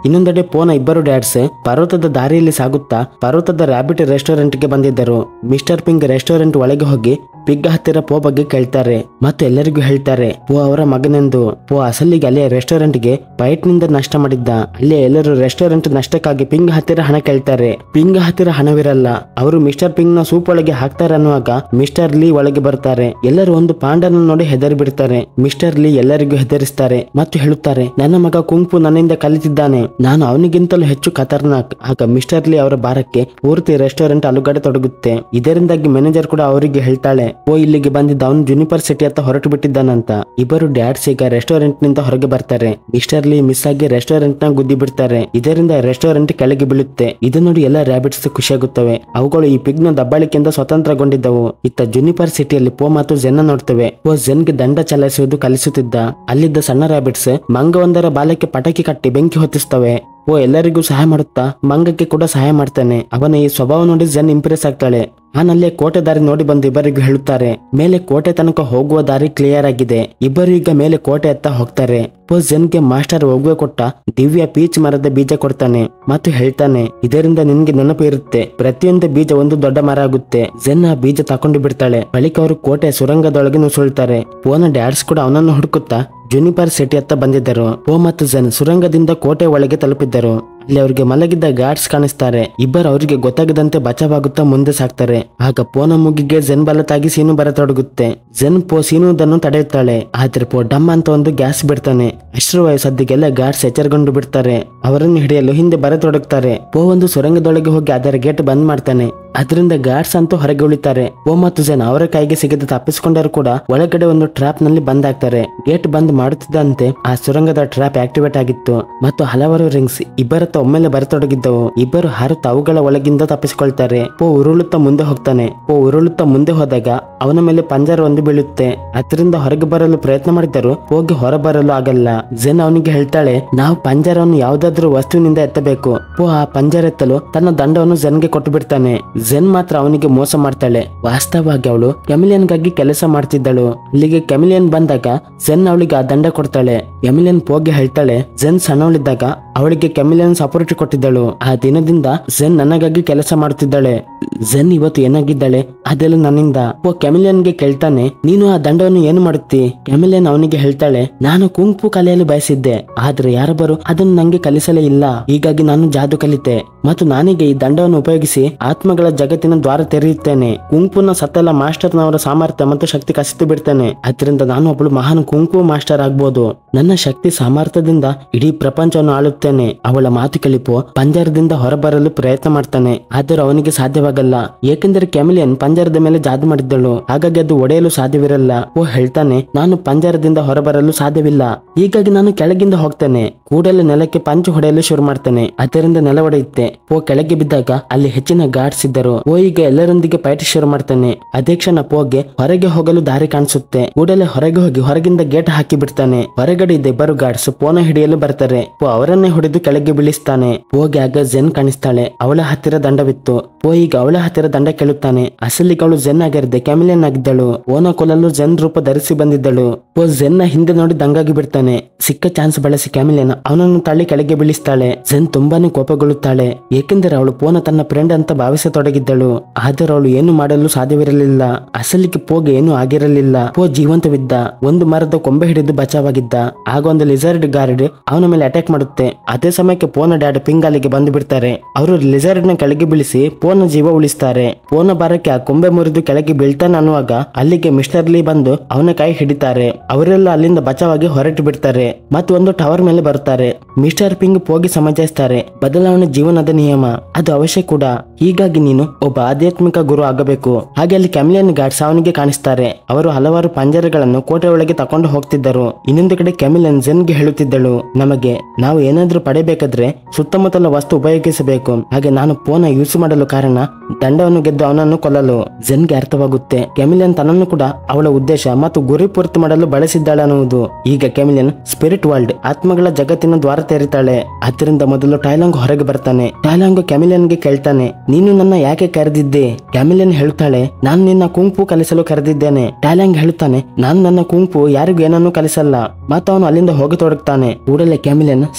ಇನ್ನೊಂದೆಡೆ ಪೋನ ಇಬ್ಬರು ಡ್ಯಾಡ್ಸ್ ಪರ್ವತದ ದಾರಿಯಲ್ಲಿ ಸಾಗುತ್ತಾ ಪರ್ವತದ ರ್ಯಾಬಿಟ್ ರೆಸ್ಟೋರೆಂಟ್ಗೆ ಬಂದಿದ್ದರು ಮಿಸ್ಟರ್ ಪಿಂಗ್ ರೆಸ್ಟೋರೆಂಟ್ ಒಳಗೆ ಹೋಗಿ ಪಿಗ್ ಹತ್ತಿರ ಪೋ ಬಗ್ಗೆ ಕೇಳ್ತಾರೆ ಮತ್ತು ಎಲ್ಲರಿಗೂ ಹೇಳ್ತಾರೆ ಪೋ ಅವರ ಮಗನೆಂದು ಪೋ ಅಸಲಿಗೆ ಅಲ್ಲೇ ರೆಸ್ಟೋರೆಂಟ್ಗೆ ಬೈಟ್ ನಿಂದ ನಷ್ಟ ಮಾಡಿದ್ದ ಅಲ್ಲೇ ಎಲ್ಲರೂ ರೆಸ್ಟೋರೆಂಟ್ ನಷ್ಟಕ್ಕಾಗಿ ಪಿಂಗ್ ಹತ್ತಿರ ಹಣ ಕೇಳ್ತಾರೆ ಪಿಂಗ್ ಹತ್ತಿರ ಹಣವಿರಲ್ಲ ಅವರು ಮಿಸ್ಟರ್ ಪಿಂಗ್ ನ ಸೂಪ್ ಒಳಗೆ ಹಾಕ್ತಾರೆ ಅನ್ನುವಾಗ ಮಿಸ್ಟರ್ ಲೀ ಒಳಗೆ ಬರ್ತಾರೆ ಎಲ್ಲರೂ ಒಂದು ಪಾಂಡನ ನೋಡಿ ಹೆದರಿ ಬಿಡ್ತಾರೆ ಮಿಸ್ಟರ್ ಲೀ ಎಲ್ಲರಿಗೂ ಹೆದರಿಸ್ತಾರೆ ಮತ್ತು ಹೇಳುತ್ತಾರೆ ನನ್ನ ಮಗ ಕುಂಪು ನನ್ನಿಂದ ಕಲಿತಿದ್ದಾನೆ ನಾನು ಅವನಿಗಿಂತಲೂ ಹೆಚ್ಚು ಖತರ್ನಾಕ್ ಆಗ ಮಿಸ್ಟರ್ ಲೀ ಅವರ ಭಾರಕ್ಕೆ ಪೂರ್ತಿ ರೆಸ್ಟೋರೆಂಟ್ ಅಲುಗಡೆ ತೊಡಗುತ್ತೆ ಇದರಿಂದಾಗಿ ಮ್ಯಾನೇಜರ್ ಕೂಡ ಅವರಿಗೆ ಹೇಳ್ತಾಳೆ ಓ ಇಲ್ಲಿಗೆ ಬಂದಿದ್ದ ಅವನು ಜುನಿಪರ್ ಸಿಟಿ ಹತ್ತ ಹೊರಟು ಬಿಟ್ಟಿದ್ದಾನಂತ ಇಬ್ಬರು ಡ್ಯಾಡ್ಸ್ ಈಗ ರೆಸ್ಟೋರೆಂಟ್ ನಿಂದ ಹೊರಗೆ ಬರ್ತಾರೆ ಮಿಸ್ಟರ್ ಲೀ ಮಿಸ್ ಆಗಿ ರೆಸ್ಟೋರೆಂಟ್ ನ ಗುದ್ದಿ ಬಿಡ್ತಾರೆ ಇದರಿಂದ ರೆಸ್ಟೋರೆಂಟ್ ಕೆಳಗೆ ಬೀಳುತ್ತೆ ಇದು ನೋಡಿ ಎಲ್ಲ ರ್ಯಾಬಿಟ್ಸ್ ಖುಷಿಯಾಗುತ್ತವೆ ಅವುಗಳು ಈ ಪಿಗ್ ನ ದಬ್ಬಾಳಿಕೆಯಿಂದ ಸ್ವತಂತ್ರಗೊಂಡಿದ್ದವು ಇತ್ತ ಜುನಿಪರ್ ಸಿಟಿಯಲ್ಲಿ ಪೋ ಮತ್ತು ಜೆನ್ನ ನೋಡ್ತೇವೆ ಪೋ ಜೆನ್ಗೆ ದಂಡ ಚಲಾಯಿಸುವುದು ಕಲಿಸುತ್ತಿದ್ದ ಅಲ್ಲಿದ್ದ ಸಣ್ಣ ರ್ಯಾಬಿಟ್ಸ್ ಮಂಗವೊಂದರ ಬಾಲಕ್ಕೆ ಪಟಾಕಿ ಕಟ್ಟಿ ಬೆಂಕಿ ಹೊತ್ತಿಸ್ತವೆ ಓ ಎಲ್ಲರಿಗೂ ಸಹಾಯ ಮಾಡುತ್ತಾ ಮಂಗಕ್ಕೆ ಕೂಡ ಸಹಾಯ ಮಾಡ್ತಾನೆ ಅವನ ಈ ಸ್ವಭಾವ ನೋಡಿ ಜನ್ ಇಂಪ್ರೆಸ್ ಆಗ್ತಾಳೆ ನಾನಲ್ಲೇ ಕೋಟೆ ದಾರಿ ನೋಡಿ ಬಂದು ಇಬ್ಬರಿಗೂ ಹೇಳುತ್ತಾರೆ ಮೇಲೆ ಕೋಟೆ ತನಕ ಹೋಗುವ ದಾರಿ ಕ್ಲಿಯರ್ ಆಗಿದೆ ಇಬ್ಬರು ಈಗ ಮೇಲೆ ಕೋಟೆ ಹತ್ತ ಹೋಗ್ತಾರೆ ಪೋ ಜನ್ಗೆ ಮಾಸ್ಟರ್ ಒಗ್ವೆ ಕೊಟ್ಟ ದಿವ್ಯ ಪೀಚ್ ಮರದ ಬೀಜ ಕೊಡ್ತಾನೆ ಮತ್ತು ಹೇಳ್ತಾನೆ ಇದರಿಂದ ನಿನ್ಗೆ ನೆನಪು ಇರುತ್ತೆ ಪ್ರತಿಯೊಂದು ಬೀಜ ಒಂದು ದೊಡ್ಡ ಮರ ಆಗುತ್ತೆ ಜೆನ್ ಆ ಬೀಜ ತಕೊಂಡು ಬಿಡ್ತಾಳೆ ಬಳಿಕ ಅವರು ಕೋಟೆ ಸುರಂಗದೊಳಗೆ ನುಸುಳ್ತಾರೆ ಪೋನ ಡ್ಯಾಡ್ಸ್ ಕೂಡ ಅವನನ್ನು ಹುಡುಕುತ್ತಾ ಜುನಿಪರ್ ಸಿಟಿ ಹತ್ತ ಬಂದಿದ್ದರು ಓ ಮತ್ತು ಜನ್ ಸುರಂಗದಿಂದ ಕೋಟೆ ಒಳಗೆ ತಲುಪಿದ್ದರು ಅಲ್ಲಿ ಅವರಿಗೆ ಮಲಗಿದ್ದ ಗಾರ್ಡ್ಸ್ ಕಾಣಿಸ್ತಾರೆ ಇಬ್ಬರು ಅವರಿಗೆ ಗೊತ್ತಾಗದಂತೆ ಬಚಾವಾಗುತ್ತಾ ಮುಂದೆ ಸಾಕ್ತಾರೆ ಆಗ ಪೋನ ಮುಗಿಗೆ ಜೆನ್ ಬಲತಾಗಿ ಸೀನು ಬರತೊಡಗುತ್ತೆ ಜೆನ್ ಪೋ ಸೀನುವುದನ್ನು ತಡೆಯುತ್ತಾಳೆ ಆದ್ರೆ ಪೋ ಡಮ್ ಅಂತ ಒಂದು ಗ್ಯಾಸ್ ಬಿಡ್ತಾನೆ ಅಶ್ರುವಾಯು ಸದ್ದಿಗೆಲ್ಲ ಗಾರ್ಡ್ಸ್ ಎಚ್ಚರಗೊಂಡು ಬಿಡ್ತಾರೆ ಅವರನ್ನು ಹಿಡಿಯಲು ಹಿಂದೆ ಬರತೊಡಗುತ್ತಾರೆ ಪೋ ಒಂದು ಸುರಂಗದೊಳಗೆ ಹೋಗಿ ಅದರ ಗೇಟ್ ಬಂದ್ ಮಾಡ್ತಾನೆ ಅದರಿಂದ ಗಾರ್ಡ್ಸ್ ಅಂತೂ ಹೊರಗೆ ಉಳಿತಾರೆ ಓ ಮತ್ತು ಜನ ಅವರ ಕೈಗೆ ಸಿಗದೆ ತಪ್ಪಿಸಿಕೊಂಡರು ಕೂಡ ಒಳಗಡೆ ಒಂದು ಟ್ರ್ಯಾಪ್ ನಲ್ಲಿ ಬಂದ್ ಆಗ್ತಾರೆ ಗೇಟ್ ಬಂದ್ ಮಾಡುತ್ತಿದ್ದಂತೆ ಆ ಸುರಂಗದ ಟ್ರ್ಯಾಪ್ ಆಕ್ಟಿವೇಟ್ ಆಗಿತ್ತು ಮತ್ತು ಹಲವಾರು ರಿಂಗ್ಸ್ ಇಬ್ಬರತ್ತ ಒಮ್ಮೆಲೆ ಬರತೊಡಗಿದ್ದವು ಇಬ್ಬರು ಹಾರುತ್ತಾ ಅವುಗಳ ಒಳಗಿಂದ ತಪ್ಪಿಸಿಕೊಳ್ತಾರೆ ಪೋ ಉರುಳುತ್ತಾ ಮುಂದೆ ಹೋಗ್ತಾನೆ ಪೋ ಉರುಳುತ್ತಾ ಮುಂದೆ ಹೋದಾಗ ಅವನ ಮೇಲೆ ಪಂಜರ ಒಂದು ಬೀಳುತ್ತೆ ಅದರಿಂದ ಹೊರಗೆ ಬರಲು ಪ್ರಯತ್ನ ಮಾಡಿದ್ದರು ಹೋಗಿ ಹೊರಬರಲು ಆಗಲ್ಲ ಜೆನ್ ಅವನಿಗೆ ಹೇಳ್ತಾಳೆ ನಾವು ಪಂಜರವನ್ನು ಯಾವ್ದಾದ್ರೂ ವಸ್ತುವಿನಿಂದ ಎತ್ತಬೇಕು ಪೋ ಆ ಪಂಜರ ಎತ್ತಲು ತನ್ನ ದಂಡವನ್ನು ಜೆನ್ಗೆ ಕೊಟ್ಟು ಬಿಡ್ತಾನೆ ಜೆನ್ ಮಾತ್ರ ಅವನಿಗೆ ಮೋಸ ಮಾಡ್ತಾಳೆ ವಾಸ್ತವವಾಗಿ ಅವಳು ಕೆಮಿಲಿಯನ್ಗಾಗಿ ಕೆಲಸ ಮಾಡ್ತಿದ್ದಳು ಅಲ್ಲಿಗೆ ಕೆಮಿಲಿಯನ್ ಬಂದಾಗ ಜೆನ್ ಅವಳಿಗೆ ಆ ದಂಡ ಕೊಡ್ತಾಳೆ ಎಮಿಲಿಯನ್ ಪೋಗೆ ಹೇಳ್ತಾಳೆ ಜೆನ್ ಸಣ್ಣವಳಿದ್ದಾಗ ಅವಳಿಗೆ ಕೆಮಿಲಿಯನ್ ಸಪೋರ್ಟ್ ಕೊಟ್ಟಿದ್ದಳು ಆ ದಿನದಿಂದ ಜೆನ್ ನನಗಾಗಿ ಕೆಲಸ ಮಾಡುತ್ತಿದ್ದಾಳೆ ಜೆನ್ ಇವತ್ತು ಏನಾಗಿದ್ದಾಳೆ ಅದೆಲ್ಲ ನನ್ನಿಂದ ಓ ಕೆಮಿಲಿಯನ್ಗೆ ಕೇಳ್ತಾನೆ ನೀನು ಆ ದಂಡವನ್ನು ಏನು ಮಾಡುತ್ತಿ ಕೆಮಿಲಿಯನ್ ಅವನಿಗೆ ಹೇಳ್ತಾಳೆ ನಾನು ಕುಂಪು ಕಲಿಯಲು ಬಯಸಿದ್ದೆ ಆದ್ರೆ ಯಾರೊಬ್ಬರು ಅದನ್ನು ನಂಗೆ ಕಲಿಸಲೇ ಇಲ್ಲ ಹೀಗಾಗಿ ನಾನು ಜಾದು ಕಲಿತೆ ಮತ್ತು ನಾನೀಗ ಈ ದಂಡವನ್ನು ಉಪಯೋಗಿಸಿ ಆತ್ಮಗಳ ಜಗತ್ತಿನ ದ್ವಾರ ತೆರೆಯುತ್ತೇನೆ ಕುಂಪುನ ಸತ್ತೆಲ್ಲ ಮಾಸ್ಟರ್ನವರ ಸಾಮರ್ಥ್ಯ ಮತ್ತು ಶಕ್ತಿ ಕಸಿತು ಬಿಡ್ತೇನೆ ಅದರಿಂದ ನಾನು ಒಬ್ಬಳು ಮಹಾನ್ ಕುಂಕು ಮಾಸ್ಟರ್ ಆಗ್ಬೋದು ನನ್ನ ಶಕ್ತಿ ಸಾಮರ್ಥ್ಯದಿಂದ ಇಡೀ ಪ್ರಪಂಚವನ್ನು ಆಳುತ್ತೇನೆ ಅವಳ ಮಾತು ಕಲಿಪು ಪಂಜರದಿಂದ ಹೊರಬರಲು ಪ್ರಯತ್ನ ಮಾಡ್ತಾನೆ ಆದರೂ ಅವನಿಗೆ ಸಾಧ್ಯವಾಗಲ್ಲ ಏಕೆಂದರೆ ಕೆಮಿಲಿಯನ್ ಪಂಜರದ ಮೇಲೆ ಜಾದು ಮಾಡಿದ್ದಳು ಹಾಗಾಗಿ ಅದು ಒಡೆಯಲು ಸಾಧ್ಯವಿರಲ್ಲ ಓ ಹೇಳ್ತಾನೆ ನಾನು ಪಂಜರದಿಂದ ಹೊರಬರಲು ಸಾಧ್ಯವಿಲ್ಲ ಹೀಗಾಗಿ ನಾನು ಕೆಳಗಿಂದ ಹೋಗ್ತೇನೆ ಕೂಡಲೇ ನೆಲಕ್ಕೆ ಪಂಚು ಹೊಡೆಯಲು ಶುರು ಮಾಡ್ತೇನೆ ಅದರಿಂದ ನೆಲ ಒಡೆಯುತ್ತೆ ಓ ಕೆಳಗೆ ಬಿದ್ದಾಗ ಅಲ್ಲಿ ಹೆಚ್ಚಿನ ಗಾರ್ಡ್ಸ್ ಇದ್ದರು ಓ ಈಗ ಎಲ್ಲರೊಂದಿಗೆ ಫೈಟ್ ಶುರು ಮಾಡ್ತಾನೆ ಅದೇ ಕ್ಷಣ ಪೋಗೆ ಹೊರಗೆ ಹೋಗಲು ದಾರಿ ಕಾಣಿಸುತ್ತೆ ಕೂಡಲೇ ಹೊರಗೆ ಹೋಗಿ ಹೊರಗಿಂದ ಗೇಟ್ ಹಾಕಿ ಬಿಡ್ತಾನೆ ಹೊರಗಡೆ ಇದ್ದ ಇಬ್ಬರು ಗಾರ್ಡ್ಸ್ ಪೋನ ಹಿಡಿಯಲು ಬರ್ತಾರೆ ಪೋ ಅವರನ್ನೇ ಹೊಡೆದು ಕೆಳಗೆ ಬೀಳಿಸ್ತಾನೆ ಪೋಗೆ ಆಗ ಜೆನ್ ಕಾಣಿಸ್ತಾಳೆ ಅವಳ ಹತ್ತಿರ ದಂಡವಿತ್ತು ಪೋ ಈಗ ಅವಳ ಹತ್ತಿರ ದಂಡ ಕೇಳುತ್ತಾನೆ ಅಸಲಿಗೆ ಅವಳು ಜೆನ್ ಆಗಿರದೆ ಕ್ಯಾಮಿಲಿಯನ್ ಆಗಿದ್ದಳು ಓನ ಕೊಲ್ಲಲು ಜೆನ್ ರೂಪ ಧರಿಸಿ ಬಂದಿದ್ದಳು ಪೋ ಜೆನ್ನ ಹಿಂದೆ ನೋಡಿ ದಂಗಾಗಿ ಬಿಡ್ತಾನೆ ಸಿಕ್ಕ ಚಾನ್ಸ್ ಬಳಸಿ ಕ್ಯಾಮಿಲಿಯನ್ ಅವನನ್ನು ತಳ್ಳಿ ಕೆಳಗೆ ಬೀಳಿಸ್ತಾಳೆ ಜೆನ್ ತುಂಬಾನೇ ಕೋಪಗೊಳ್ಳುತ್ತಾಳೆ ಏಕೆಂದರೆ ಅವಳು ಪೋನ ತನ್ನ ಫ್ರೆಂಡ್ ಅಂತ ಭಾವಿಸತೊಡಗಿದ್ದಳು ಆದರೂ ಅವಳು ಏನು ಮಾಡಲು ಸಾಧ್ಯವಿರಲಿಲ್ಲ ಅಸಲಿಗೆ ಪೋಗೆ ಏನು ಆಗಿರಲಿಲ್ಲ ಪೋ ಜೀವಂತವಿದ್ದ ಒಂದು ಮರದ ಕೊಂಬೆ ಹಿಡಿದು ಬಚಾವಾಗಿದ್ದ ಆಗ ಒಂದು ಲಿಸರ್ಡ್ ಗಾರ್ಡ್ ಅವನ ಮೇಲೆ ಅಟ್ಯಾಕ್ ಮಾಡುತ್ತೆ ಅದೇ ಸಮಯಕ್ಕೆ ಪೋನ ಡ್ಯಾಡ್ ಪಿಂಗ್ ಅಲ್ಲಿಗೆ ಬಂದು ಬಿಡ್ತಾರೆ ಅವರು ಲಿಸರ್ಡ್ ನ ಕೆಳಗೆ ಬೀಳಿಸಿ ಪೋನ ಜೀವ ಉಳಿಸ್ತಾರೆ ಪೋನ ಬಾರಕ್ಕೆ ಆ ಕೊಂಬೆ ಮುರಿದು ಕೆಳಗೆ ಬೀಳ್ತಾನೆ ಅನ್ನುವಾಗ ಅಲ್ಲಿಗೆ ಮಿಸ್ಟರ್ ಲೀ ಬಂದು ಅವನ ಕೈ ಹಿಡಿತಾರೆ ಅವರೆಲ್ಲ ಅಲ್ಲಿಂದ ಬಚಾವಾಗಿ ಹೊರಟು ಬಿಡ್ತಾರೆ ಮತ್ತು ಒಂದು ಟವರ್ ಮೇಲೆ ಬರುತ್ತಾರೆ ಮಿಸ್ಟರ್ ಪಿಂಗ್ ಪೋಗಿ ಸಮಜಾಯಿಸ್ತಾರೆ ಬದಲಾವಣೆ ಜೀವನದ ನಿಯಮ ಅದು ಅವಶ್ಯ ಕೂಡ ಹೀಗಾಗಿ ನೀನು ಒಬ್ಬ ಆಧ್ಯಾತ್ಮಿಕ ಗುರು ಆಗಬೇಕು ಹಾಗೆ ಅಲ್ಲಿ ಕ್ಯಾಮಿಲಿಯನ್ ಗಾರ್ಡ್ಸ್ ಅವನಿಗೆ ಕಾಣಿಸ್ತಾರೆ ಅವರು ಹಲವಾರು ಪಂಜರಗಳನ್ನು ಕೋಟೆ ಒಳಗೆ ತಕೊಂಡು ಹೋಗ್ತಿದ್ದರು ಇನ್ನೊಂದು ಕಡೆ ಕ್ಯಾಮಿಲಿಯನ್ ಜೆನ್ಗೆ ಹೇಳುತ್ತಿದ್ದಳು ನಮಗೆ ನಾವು ಏನಾದ್ರೂ ಪಡೆಯಬೇಕಾದ್ರೆ ಸುತ್ತಮುತ್ತಲ ವಸ್ತು ಉಪಯೋಗಿಸಬೇಕು ಹಾಗೆ ನಾನು ಪೋನ ಯೂಸ್ ಮಾಡಲು ಕಾರಣ ದಂಡವನ್ನು ಗೆದ್ದು ಅವನನ್ನು ಕೊಲ್ಲಲು ಜೆನ್ಗೆ ಅರ್ಥವಾಗುತ್ತೆ ಕೆಮಿಲಿಯನ್ ತನ್ನನ್ನು ಕೂಡ ಅವಳ ಉದ್ದೇಶ ಮತ್ತು ಗುರಿ ಪೂರ್ತಿ ಮಾಡಲು ಬಳಸಿದ್ದಾಳೆ ಅನ್ನುವುದು ಈಗ ಕೆಮಿಲಿಯನ್ ಸ್ಪಿರಿಟ್ ವರ್ಲ್ಡ್ ಆತ್ಮಗಳ ಜಗತ್ತಿನ ದ್ವಾರ ತೆರೀತಾಳೆ ಅದರಿಂದ ಮೊದಲು ಟೈಲಾಂಗ್ ಹೊರಗೆ ಬರ್ತಾನೆ ಟೈಲಾಂಗ್ ಕೆಮಿಲಿಯನ್ಗೆ ಕೇಳ್ತಾನೆ ನೀನು ನನ್ನ ಯಾಕೆ ಕರೆದಿದ್ದೆ ಕ್ಯಾಮಿಲಿಯನ್ ಹೇಳ್ತಾಳೆ ನಾನು ನಿನ್ನ ಕುಂಪು ಕಲಿಸಲು ಕರೆದಿದ್ದೇನೆ ಟೈಲಾಂಗ್ ಹೇಳ್ತಾನೆ ನಾನು ನನ್ನ ಕುಂಪು ಯಾರಿಗೂ ಏನನ್ನೂ ಕಲಿಸಲ್ಲ ಮತ್ತು ಅವನು ಅಲ್ಲಿಂದ ಹೋಗಿ ತೊಡಗ್ತಾನೆ ಕೂಡಲೇ ಕ್ಯಾಮಿಲಿಯನ್ ಸ್ಪಿರಿಟ್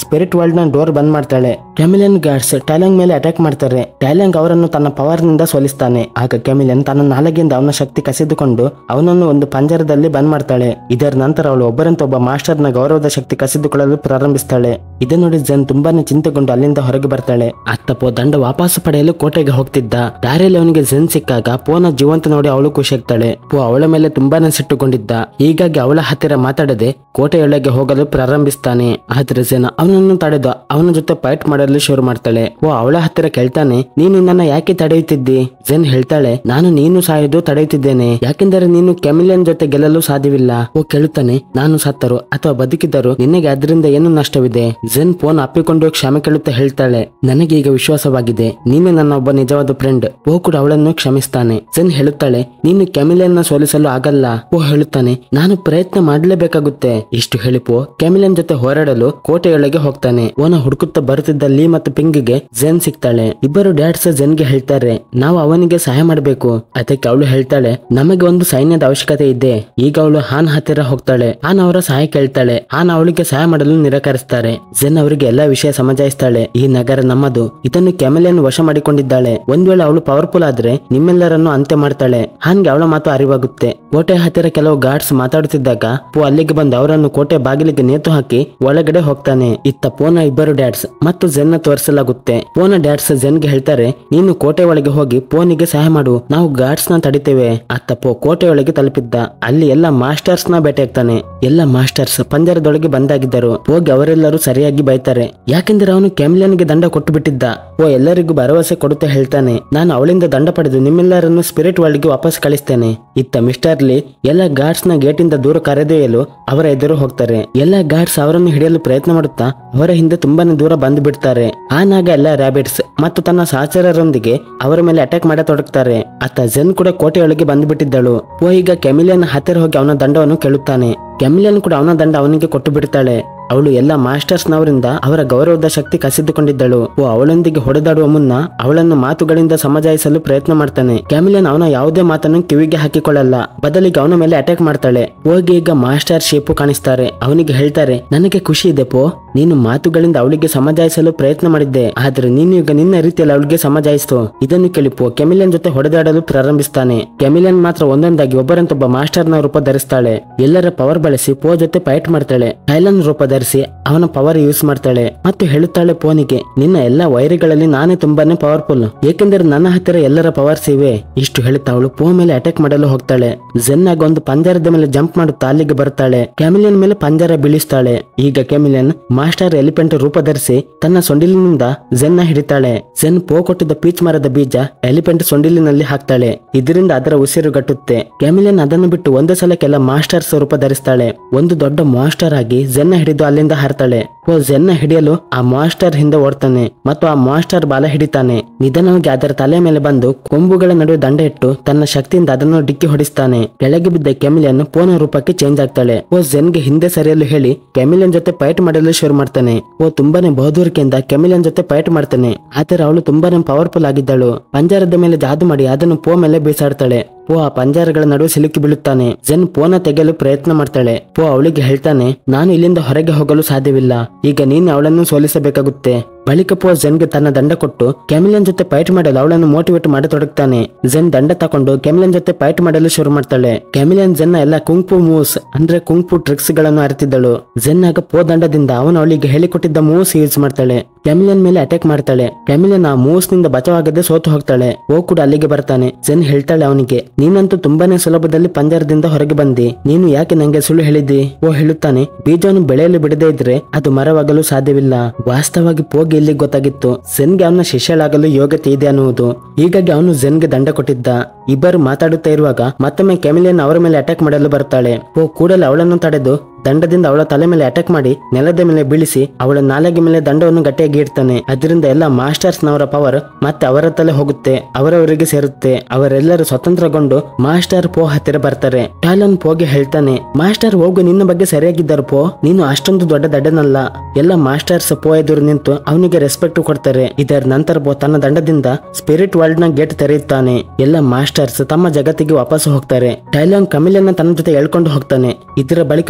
ವರ್ಲ್ಡ್ ನ ಡೋರ್ ಬಂದ್ ಮಾಡ್ತಾಳೆ ಕೆಮಿಲಿಯನ್ ಗಾರ್ಡ್ಸ್ ಟೈಲಾಂಗ್ ಮೇಲೆ ಅಟ್ಯಾಕ್ ಮಾಡ್ತಾರೆ ಟೈಲಾಂಗ್ ಅವರನ್ನು ತನ್ನ ಪವರ್ ನಿಂದ ಸೋಲಿಸ್ತಾನೆ ಆಗ ಕೆಮಿಲಿಯನ್ ತನ್ನ ನಾಲಗೆಯಿಂದ ಅವನ ಶಕ್ತಿ ಕಸಿದುಕೊಂಡು ಅವನನ್ನು ಒಂದು ಪಂಜರದಲ್ಲಿ ಬಂದ್ ಮಾಡ್ತಾಳೆ ಇದರ ನಂತರ ಅವಳು ಒಬ್ಬರಂತ ಒಬ್ಬ ಮಾಸ್ಟರ್ನ ಗೌರವದ ಶಕ್ತಿ ಕಸಿದುಕೊಳ್ಳಲು ಪ್ರಾರಂಭಿಸ್ತಾಳೆ ಇದನ್ನು ನೋಡಿ ಜನ್ ತುಂಬಾನೇ ಚಿಂತೆಗೊಂಡು ಅಲ್ಲಿಂದ ಹೊರಗೆ ಬರ್ತಾಳೆ ಅತ್ತಪ್ಪೋ ದಂಡ ವಾಪಸ್ ಪಡೆಯಲು ಕೋಟೆಗೆ ಹೋಗ್ತಿದ್ದ ದಾರಿಯಲ್ಲಿ ಅವನಿಗೆ ಜೆನ್ ಸಿಕ್ಕಾಗ ಪೋನ ಜೀವಂತ ನೋಡಿ ಅವಳು ಖುಷಿ ಆಗ್ತಾಳೆ ಪೋ ಅವಳ ಮೇಲೆ ತುಂಬಾನೇ ಸಿಟ್ಟುಕೊಂಡಿದ್ದ ಹೀಗಾಗಿ ಅವಳ ಹತ್ತಿರ ಮಾತಾಡದೆ ಕೋಟೆಯೊಳಗೆ ಹೋಗಲು ಪ್ರಾರಂಭಿಸ್ತಾನೆ ಆದ್ರೆ ಜನ ಅವನನ್ನು ತಡೆದು ಅವನ ಜೊತೆ ಫೈಟ್ ಮಾಡಲು ಶುರು ಮಾಡ್ತಾಳೆ ಓ ಅವಳ ಹತ್ತಿರ ಕೇಳ್ತಾನೆ ನೀನು ನನ್ನ ಯಾಕೆ ತಡೆಯುತ್ತಿದ್ದಿ ಜೆನ್ ಹೇಳ್ತಾಳೆ ನಾನು ನೀನು ಸಾಯೋದು ತಡೆಯುತ್ತಿದ್ದೇನೆ ಯಾಕೆಂದರೆ ನೀನು ಕೆಮಿಲಿಯನ್ ಜೊತೆ ಗೆಲ್ಲಲು ಸಾಧ್ಯವಿಲ್ಲ ಓ ಕೇಳುತ್ತಾನೆ ನಾನು ಸತ್ತರು ಅಥವಾ ಬದುಕಿದ್ದರು ನಿನಗೆ ಅದರಿಂದ ಏನು ನಷ್ಟವಿದೆ ಜೆನ್ ಫೋನ್ ಅಪ್ಪಿಕೊಂಡು ಕ್ಷಮೆ ಕೇಳುತ್ತಾ ಹೇಳ್ತಾಳೆ ನನಗೆ ಈಗ ವಿಶ್ವಾಸವಾಗಿದೆ ನೀನೇ ನನ್ನ ಒಬ್ಬ ನಿಜವಾದ ಫ್ರೆಂಡ್ ಓ ಕೂಡ ಅವಳನ್ನು ಕ್ಷಮಿಸ್ತಾನೆ ಜೆನ್ ಹೇಳುತ್ತಾಳೆ ನೀನು ಕೆಮಿಲಿಯನ್ ನ ಸೋಲಿಸಲು ಆಗಲ್ಲ ಓ ಹೇಳುತ್ತಾನೆ ನಾನು ಪ್ರಯತ್ನ ಮಾಡಲೇಬೇಕಾಗುತ್ತೆ ಇಷ್ಟು ಹೇಳಿ ಪೋ ಕೆಮಿಲಿಯನ್ ಜೊತೆ ಹೋರಾಡಲು ಕೋಟೆಯೊಳಗೆ ಹೋಗ್ತಾನೆ ಓನ ಹುಡುಕುತ್ತಾ ಬರುತ್ತಿದ್ದ ಲೀ ಮತ್ತು ಪಿಂಗ್ಗೆ ಜೆನ್ ಸಿಗ್ತಾಳೆ ಇಬ್ಬರು ಡ್ಯಾಡ್ಸ್ ಜೆನ್ಗೆ ಹೇಳ್ತಾರೆ ನಾವು ಅವನಿಗೆ ಸಹಾಯ ಮಾಡಬೇಕು ಅದಕ್ಕೆ ಅವಳು ಹೇಳ್ತಾಳೆ ನಮಗೆ ಒಂದು ಸೈನ್ಯದ ಅವಶ್ಯಕತೆ ಇದೆ ಈಗ ಅವಳು ಹಾನ್ ಹತ್ತಿರ ಹೋಗ್ತಾಳೆ ಹಾನ್ ಅವರ ಸಹಾಯ ಕೇಳ್ತಾಳೆ ಹಾನ್ ಅವಳಿಗೆ ಸಹಾಯ ಮಾಡಲು ನಿರಾಕರಿಸ್ತಾರೆ ಜೆನ್ ಅವರಿಗೆ ಎಲ್ಲಾ ವಿಷಯ ಸಮಜಾಯಿಸ್ತಾಳೆ ಈ ನಗರ ನಮ್ಮದು ಇದನ್ನು ಕೆಮೆಲಿಯನ್ ವಶ ಮಾಡಿಕೊಂಡಿದ್ದಾಳೆ ಒಂದ್ ವೇಳೆ ಅವಳು ಪವರ್ಫುಲ್ ಆದ್ರೆ ನಿಮ್ಮೆಲ್ಲರನ್ನು ಅಂತ್ಯ ಮಾಡ್ತಾಳೆ ಹಾನ್ಗೆ ಅವಳ ಮಾತು ಅರಿವಾಗುತ್ತೆ ಕೋಟೆ ಹತ್ತಿರ ಕೆಲವು ಗಾರ್ಡ್ಸ್ ಮಾತಾಡುತ್ತಿದ್ದಾಗ ಪೋ ಅಲ್ಲಿಗೆ ಬಂದು ಅವರನ್ನು ಕೋಟೆ ಬಾಗಿಲಿಗೆ ನೇತು ಹಾಕಿ ಒಳಗಡೆ ಹೋಗ್ತಾನೆ ಇತ್ತ ಪೋನ ಇಬ್ಬರು ಡ್ಯಾಡ್ಸ್ ಮತ್ತು ಜೆನ್ನ ತೋರಿಸಲಾಗುತ್ತೆ ಪೋನ ಡ್ಯಾಡ್ಸ್ ಜೆನ್ಗೆ ಹೇಳ್ತಾರೆ ನೀನು ಕೋಟೆ ಒಳಗೆ ಹೋಗಿ ಪೋನಿಗೆ ಸಹಾಯ ಮಾಡು ನಾವು ಗಾರ್ಡ್ಸ್ ನ ತಡಿತೇವೆ ಅತ್ತ ಪೋ ಕೋಟೆ ಒಳಗೆ ತಲುಪಿದ್ದ ಅಲ್ಲಿ ಎಲ್ಲ ಮಾಸ್ಟರ್ಸ್ ನ ಭೇಟಿಯಾಗ್ತಾನೆ ಎಲ್ಲ ಮಾಸ್ಟರ್ಸ್ ಪಂಜರದೊಳಗೆ ಬಂದಾಗಿದ್ದರು ಹೋಗಿ ಅವರೆಲ್ಲರೂ ಸರಿಯಾಗಿ ಬೈತಾರೆ ಯಾಕೆಂದ್ರೆ ಅವನು ಕೆಮ್ಲಿಯನ್ಗೆ ದಂಡ ಕೊಟ್ಟು ಬಿಟ್ಟಿದ್ದ ಓ ಎಲ್ಲರಿಗೂ ಭರವಸೆ ಕೊಡುತ್ತಾ ಹೇಳ್ತಾನೆ ನಾನು ಅವಳಿಂದ ದಂಡ ಪಡೆದು ನಿಮ್ಮೆಲ್ಲರನ್ನು ಸ್ಪಿರಿಟ್ ವರ್ಲ್ಡ್ಗೆ ವಾಪಸ್ ಕಳಿಸ್ತೇನೆ ಇತ್ತ ಮಿಸ್ಟರ್ ಲಿ ಎಲ್ಲ ಗಾರ್ಡ್ಸ್ ನ ಗೇಟ್ ಇಂದ ದೂರ ಕರೆದೊಯ್ಯಲು ಅವರ ಎದುರು ಹೋಗ್ತಾರೆ ಎಲ್ಲ ಗಾರ್ಡ್ಸ್ ಅವರನ್ನು ಹಿಡಿಯಲು ಪ್ರಯತ್ನ ಮಾಡುತ್ತಾ ಅವರ ಹಿಂದೆ ತುಂಬಾನೇ ದೂರ ಬಂದು ಬಿಡ್ತಾರೆ ಆನಾಗ ಎಲ್ಲ ರ್ಯಾಬಿಟ್ಸ್ ಮತ್ತು ತನ್ನ ಸಹಚರರೊಂದಿಗೆ ಅವರ ಮೇಲೆ ಅಟ್ಯಾಕ್ ಮಾಡತೊಡಗ್ತಾರೆ ಅತ್ತ ಜೆನ್ ಕೂಡ ಕೋಟೆಯೊಳಗೆ ಬಂದು ಬಿಟ್ಟಿದ್ದಳು ಓ ಈಗ ಕೆಮಿಲಿಯನ್ ಹತ್ತಿರ ಹೋಗಿ ಅವನ ದಂಡವನ್ನು ಕೇಳುತ್ತಾನೆ ಕೆಮಿಲಿಯನ್ ಕೂಡ ಅವನ ದಂಡ ಅವನಿಗೆ ಕೊಟ್ಟು ಬಿಡ್ತಾಳೆ ಅವಳು ಎಲ್ಲ ಮಾಸ್ಟರ್ಸ್ ನವರಿಂದ ಅವರ ಗೌರವದ ಶಕ್ತಿ ಕಸಿದುಕೊಂಡಿದ್ದಳು ಓ ಅವಳೊಂದಿಗೆ ಹೊಡೆದಾಡುವ ಮುನ್ನ ಅವಳನ್ನು ಮಾತುಗಳಿಂದ ಸಮಜಾಯಿಸಲು ಪ್ರಯತ್ನ ಮಾಡ್ತಾನೆ ಕ್ಯಾಮಿಲಿಯನ್ ಅವನ ಯಾವುದೇ ಮಾತನ್ನು ಕಿವಿಗೆ ಹಾಕಿಕೊಳ್ಳಲ್ಲ ಬದಲಿಗೆ ಅವನ ಮೇಲೆ ಅಟ್ಯಾಕ್ ಮಾಡ್ತಾಳೆ ಹೋಗಿ ಈಗ ಮಾಸ್ಟರ್ ಶೇಪು ಕಾಣಿಸ್ತಾರೆ ಅವನಿಗೆ ಹೇಳ್ತಾರೆ ನನಗೆ ಖುಷಿ ಇದೆ ಪೋ ನೀನು ಮಾತುಗಳಿಂದ ಅವಳಿಗೆ ಸಮಜಾಯಿಸಲು ಪ್ರಯತ್ನ ಮಾಡಿದ್ದೆ ಆದ್ರೆ ನೀನು ಈಗ ನಿನ್ನ ರೀತಿಯಲ್ಲಿ ಅವಳಿಗೆ ಸಮಜಾಯಿಸ್ತು ಇದನ್ನು ಕೇಳಿ ಪೋ ಕೆಮಿಲಿಯನ್ ಜೊತೆ ಹೊಡೆದಾಡಲು ಪ್ರಾರಂಭಿಸ್ತಾನೆ ಕೆಮಿಲಿಯನ್ ಮಾತ್ರ ಒಂದೊಂದಾಗಿ ಒಬ್ಬರಂತೊಬ್ಬ ಮಾಸ್ಟರ್ನ ರೂಪ ಧರಿಸ್ತಾಳೆ ಎಲ್ಲರ ಪವರ್ ಬಳಸಿ ಪೋ ಜೊತೆ ಫೈಟ್ ಮಾಡ್ತಾಳೆ ಟೈಲನ್ ರೂಪ ಧರಿಸಿ ಅವನ ಪವರ್ ಯೂಸ್ ಮಾಡ್ತಾಳೆ ಮತ್ತು ಹೇಳುತ್ತಾಳೆ ಪೋನಿಗೆ ನಿನ್ನ ಎಲ್ಲಾ ವೈರಿಗಳಲ್ಲಿ ನಾನೇ ತುಂಬಾನೇ ಪವರ್ಫುಲ್ ಏಕೆಂದರೆ ನನ್ನ ಹತ್ತಿರ ಎಲ್ಲರ ಪವರ್ಸ್ ಇವೆ ಇಷ್ಟು ಹೇಳುತ್ತಾ ಅವಳು ಪೋ ಮೇಲೆ ಅಟ್ಯಾಕ್ ಮಾಡಲು ಹೋಗ್ತಾಳೆ ಜೆನ್ ಆಗ ಒಂದು ಪಂಜರದ ಮೇಲೆ ಜಂಪ್ ಮಾಡುತ್ತಾ ಅಲ್ಲಿಗೆ ಬರ್ತಾಳೆ ಕ್ಯಾಮಿಲಿಯನ್ ಮೇಲೆ ಪಂಜರ ಬೀಳಿಸ್ತಾಳೆ ಈಗ ಕ್ಯಾಮಿಲಿಯನ್ ಮಾಸ್ಟರ್ ಎಲಿಫೆಂಟ್ ರೂಪ ಧರಿಸಿ ತನ್ನ ಸೊಂಡಿಲಿನಿಂದ ಜೆನ್ನ ಹಿಡಿತಾಳೆ ಜೆನ್ ಪೋ ಕೊಟ್ಟಿದ್ದ ಪೀಚ್ ಮರದ ಬೀಜ ಎಲಿಫೆಂಟ್ ಸೊಂಡಿಲಿನಲ್ಲಿ ಹಾಕ್ತಾಳೆ ಇದರಿಂದ ಅದರ ಉಸಿರು ಗಟ್ಟುತ್ತೆ ಕ್ಯಾಮಿಲಿಯನ್ ಅದನ್ನು ಬಿಟ್ಟು ಒಂದೇ ಸಲ ಕೆಲ ಮಾಸ್ಟರ್ಸ್ ರೂಪ ಧರಿಸ್ತಾಳೆ ಒಂದು ದೊಡ್ಡ ಮಾಸ್ಟರ್ ಆಗಿ ಜೆನ್ನ ಹಿಡಿದು ಅಲ್ಲಿಂದ ಹಾರ್ತಾಳೆ ಓ ಜೆನ್ನ ಹಿಡಿಯಲು ಆ ಮಾಸ್ಟರ್ ಹಿಂದೆ ಓಡ್ತಾನೆ ಮತ್ತು ಆ ಮಾಸ್ಟರ್ ಬಾಲ ಹಿಡಿತಾನೆ ನಿಧಾನವಾಗಿ ಅದರ ತಲೆ ಮೇಲೆ ಬಂದು ಕೊಂಬುಗಳ ನಡುವೆ ದಂಡ ಇಟ್ಟು ತನ್ನ ಶಕ್ತಿಯಿಂದ ಅದನ್ನು ಡಿಕ್ಕಿ ಹೊಡಿಸ್ತಾನೆ ಕೆಳಗೆ ಬಿದ್ದ ಕೆಮಿಲಿಯನ್ ಪೋನ ರೂಪಕ್ಕೆ ಚೇಂಜ್ ಆಗ್ತಾಳೆ ಓ ಜೆನ್ಗೆ ಹಿಂದೆ ಸರಿಯಲು ಹೇಳಿ ಕೆಮಿಲಿಯನ್ ಜೊತೆ ಫೈಟ್ ಮಾಡಲು ಶುರು ಮಾಡ್ತಾನೆ ಓ ತುಂಬಾನೇ ಬಹುದೂರಿಕೆಯಿಂದ ಕೆಮಿಲಿಯನ್ ಜೊತೆ ಫೈಟ್ ಮಾಡ್ತಾನೆ ಆದ್ರೆ ಅವಳು ತುಂಬಾನೇ ಪವರ್ಫುಲ್ ಆಗಿದ್ದಳು ಪಂಜರದ ಮೇಲೆ ಜಾದು ಮಾಡಿ ಅದನ್ನು ಪೋ ಮೇಲೆ ಬೀಸಾಡ್ತಾಳೆ ಪೋ ಆ ಪಂಜರಗಳ ನಡುವೆ ಸಿಲುಕಿ ಬೀಳುತ್ತಾನೆ ಜೆನ್ ಪೋನ ತೆಗೆಯಲು ಪ್ರಯತ್ನ ಮಾಡ್ತಾಳೆ ಪೋ ಅವಳಿಗೆ ಹೇಳ್ತಾನೆ ನಾನು ಇಲ್ಲಿಂದ ಹೊರಗೆ ಹೋಗಲು ಸಾಧ್ಯವಿಲ್ಲ ಈಗ ನೀನು ಅವಳನ್ನು ಸೋಲಿಸಬೇಕಾಗುತ್ತೆ ಬಳಿಕ ಪೋ ಜೆನ್ಗೆ ತನ್ನ ದಂಡ ಕೊಟ್ಟು ಕೆಮಿಲಿಯನ್ ಜೊತೆ ಫೈಟ್ ಮಾಡಲು ಅವಳನ್ನು ಮೋಟಿವೇಟ್ ಮಾಡತೊಡಗ್ತಾನೆ ಜೆನ್ ದಂಡ ತಕೊಂಡು ಕೆಮಿಲಿಯನ್ ಜೊತೆ ಫೈಟ್ ಮಾಡಲು ಶುರು ಮಾಡ್ತಾಳೆ ಕೆಮಿಲಿಯನ್ ಜೆನ್ನ ಎಲ್ಲ ಕುಂಗ್ಪು ಮೂವ್ಸ್ ಅಂದ್ರೆ ಕುಂಗ್ಪು ಟ್ರಿಕ್ಸ್ ಗಳನ್ನು ಅರಿತಿದ್ದಳು ಜೆನ್ ಆಗ ಪೋ ದಂಡದಿಂದ ಅವನು ಅವಳಿಗೆ ಹೇಳಿಕೊಟ್ಟಿದ್ದ ಮೂವ್ಸ್ ಯೂಸ್ ಮಾಡ್ತಾಳೆ ಕೆಮಿಲಿಯನ್ ಮೇಲೆ ಅಟ್ಯಾಕ್ ಮಾಡ್ತಾಳೆ ಕೆಮಿಲಿಯನ್ ಆ ಮೂವ್ಸ್ ನಿಂದ ಬಚಾವಾಗದೆ ಸೋತು ಹೋಗ್ತಾಳೆ ಓ ಕೂಡ ಅಲ್ಲಿಗೆ ಬರ್ತಾನೆ ಜೆನ್ ಹೇಳ್ತಾಳೆ ಅವನಿಗೆ ನೀನಂತೂ ತುಂಬಾನೇ ಸುಲಭದಲ್ಲಿ ಪಂಜರದಿಂದ ಹೊರಗೆ ಬಂದಿ ನೀನು ಯಾಕೆ ನಂಗೆ ಸುಳ್ಳು ಹೇಳಿದ್ದಿ ಓ ಹೇಳುತ್ತಾನೆ ಬೀಜವನ್ನು ಬೆಳೆಯಲು ಬಿಡದೇ ಇದ್ರೆ ಅದು ಮರವಾಗಲು ಸಾಧ್ಯವಿಲ್ಲ ವಾಸ್ತವವಾಗಿ ಪೋಗೆ ಇಲ್ಲಿ ಗೊತ್ತಾಗಿತ್ತು ಜೆನ್ಗೆ ಅವನ ಶಿಷ್ಯಳಾಗಲು ಯೋಗ್ಯತೆ ಇದೆ ಅನ್ನುವುದು ಹೀಗಾಗಿ ಅವನು ಜೆನ್ಗೆ ದಂಡ ಕೊಟ್ಟಿದ್ದ ಇಬ್ಬರು ಮಾತಾಡುತ್ತಾ ಇರುವಾಗ ಮತ್ತೊಮ್ಮೆ ಕೆಮಿಲಿಯನ್ ಅವರ ಮೇಲೆ ಅಟ್ಯಾಕ್ ಮಾಡಲು ಬರ್ತಾಳೆ ಓ ಕೂಡಲೇ ಅವಳನ್ನು ತಡೆದು ದಂಡದಿಂದ ಅವಳ ತಲೆ ಮೇಲೆ ಅಟ್ಯಾಕ್ ಮಾಡಿ ನೆಲದ ಮೇಲೆ ಬೀಳಿಸಿ ಅವಳ ನಾಲಗೆ ಮೇಲೆ ದಂಡವನ್ನು ಗಟ್ಟಿಯಾಗಿ ಇಡ್ತಾನೆ ಅದರಿಂದ ಎಲ್ಲ ಮಾಸ್ಟರ್ಸ್ ನವರ ಪವರ್ ಮತ್ತೆ ಅವರ ತಲೆ ಹೋಗುತ್ತೆ ಅವರವರಿಗೆ ಸೇರುತ್ತೆ ಅವರೆಲ್ಲರೂ ಸ್ವತಂತ್ರಗೊಂಡು ಮಾಸ್ಟರ್ ಪೋ ಹತ್ತಿರ ಬರ್ತಾರೆ ಟಾಲನ್ ಪೋಗೆ ಹೇಳ್ತಾನೆ ಮಾಸ್ಟರ್ ಹೋಗು ನಿನ್ನ ಬಗ್ಗೆ ಸರಿಯಾಗಿದ್ದರು ಪೋ ನೀನು ಅಷ್ಟೊಂದು ದೊಡ್ಡ ದಡ್ಡನಲ್ಲ ಎಲ್ಲ ಮಾಸ್ಟರ್ಸ್ ಪೋ ಎದುರು ನಿಂತು ಅವನಿಗೆ ರೆಸ್ಪೆಕ್ಟ್ ಕೊಡ್ತಾರೆ ಇದರ ನಂತರ ಪೋ ತನ್ನ ದಂಡದಿಂದ ಸ್ಪಿರಿಟ್ ವರ್ಲ್ಡ್ ನ ಗೇಟ್ ತೆರೆಯುತ್ತಾನೆ ಎಲ್ಲ ಮಾಸ್ಟರ್ಸ್ ತಮ್ಮ ಜಗತ್ತಿಗೆ ವಾಪಸ್ ಹೋಗ್ತಾರೆ ಟೈಲಾಂಗ್ ಕಮಿಲಿಯನ್ನ ತನ್ನ ಜೊತೆ ಎಳ್ಕೊಂಡು ಹೋಗ್ತಾನೆ ಇದರ ಬಳಿಕ ಪೋನ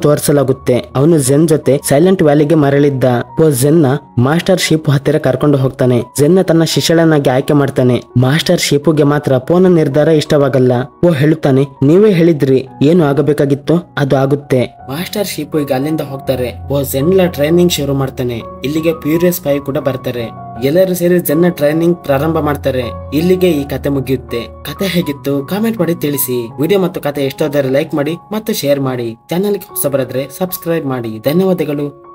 ತೋರಿಸಲಾಗುತ್ತೆ ಅವನು ಜೆನ್ ಜೊತೆ ಸೈಲೆಂಟ್ ವ್ಯಾಲಿಗೆ ಮರಳಿದ್ದ ಓ ಜೆನ್ನ ಮಾಸ್ಟರ್ ಶಿಪ್ ಹತ್ತಿರ ಕರ್ಕೊಂಡು ಹೋಗ್ತಾನೆ ಜೆನ್ನ ತನ್ನ ಶಿಷ್ಯಳನ್ನಾಗಿ ಆಯ್ಕೆ ಮಾಡ್ತಾನೆ ಮಾಸ್ಟರ್ ಶಿಪುಗೆ ಮಾತ್ರ ಪೋನ ನಿರ್ಧಾರ ಇಷ್ಟವಾಗಲ್ಲ ಓ ಹೇಳುತ್ತಾನೆ ನೀವೇ ಹೇಳಿದ್ರಿ ಏನು ಆಗಬೇಕಾಗಿತ್ತು ಅದು ಆಗುತ್ತೆ ಮಾಸ್ಟರ್ ಶಿಪು ಈಗ ಅಲ್ಲಿಂದ ಹೋಗ್ತಾರೆ ಓ ಜೆನ್ಲ ಟ್ರೈನಿಂಗ್ ಶುರು ಮಾಡ್ತಾನೆ ಇಲ್ಲಿಗೆ ಪ್ಯೂರಿಯಸ್ ಫೈವ್ ಕೂಡ ಬರ್ತಾರೆ ಎಲ್ಲರೂ ಸೇರಿ ಜೆನ್ನ ಟ್ರೈನಿಂಗ್ ಪ್ರಾರಂಭ ಮಾಡ್ತಾರೆ ಇಲ್ಲಿಗೆ ಈ ಕತೆ ಮುಗಿಯುತ್ತೆ ಕತೆ ಹೇಗಿತ್ತು ಕಾಮೆಂಟ್ ಮಾಡಿ ತಿಳಿಸಿ ವಿಡಿಯೋ ಮತ್ತು ಕತೆ ಎಷ್ಟಾದರೆ ಲೈಕ್ ಮಾಡಿ ಮತ್ತು ಶೇರ್ ಮಾಡಿ ಚಾನಲ್ಗೆ ಹೊಸಬರಾದ್ರೆ ಸಬ್ಸ್ಕ್ರೈಬ್ ಮಾಡಿ ಧನ್ಯವಾದಗಳು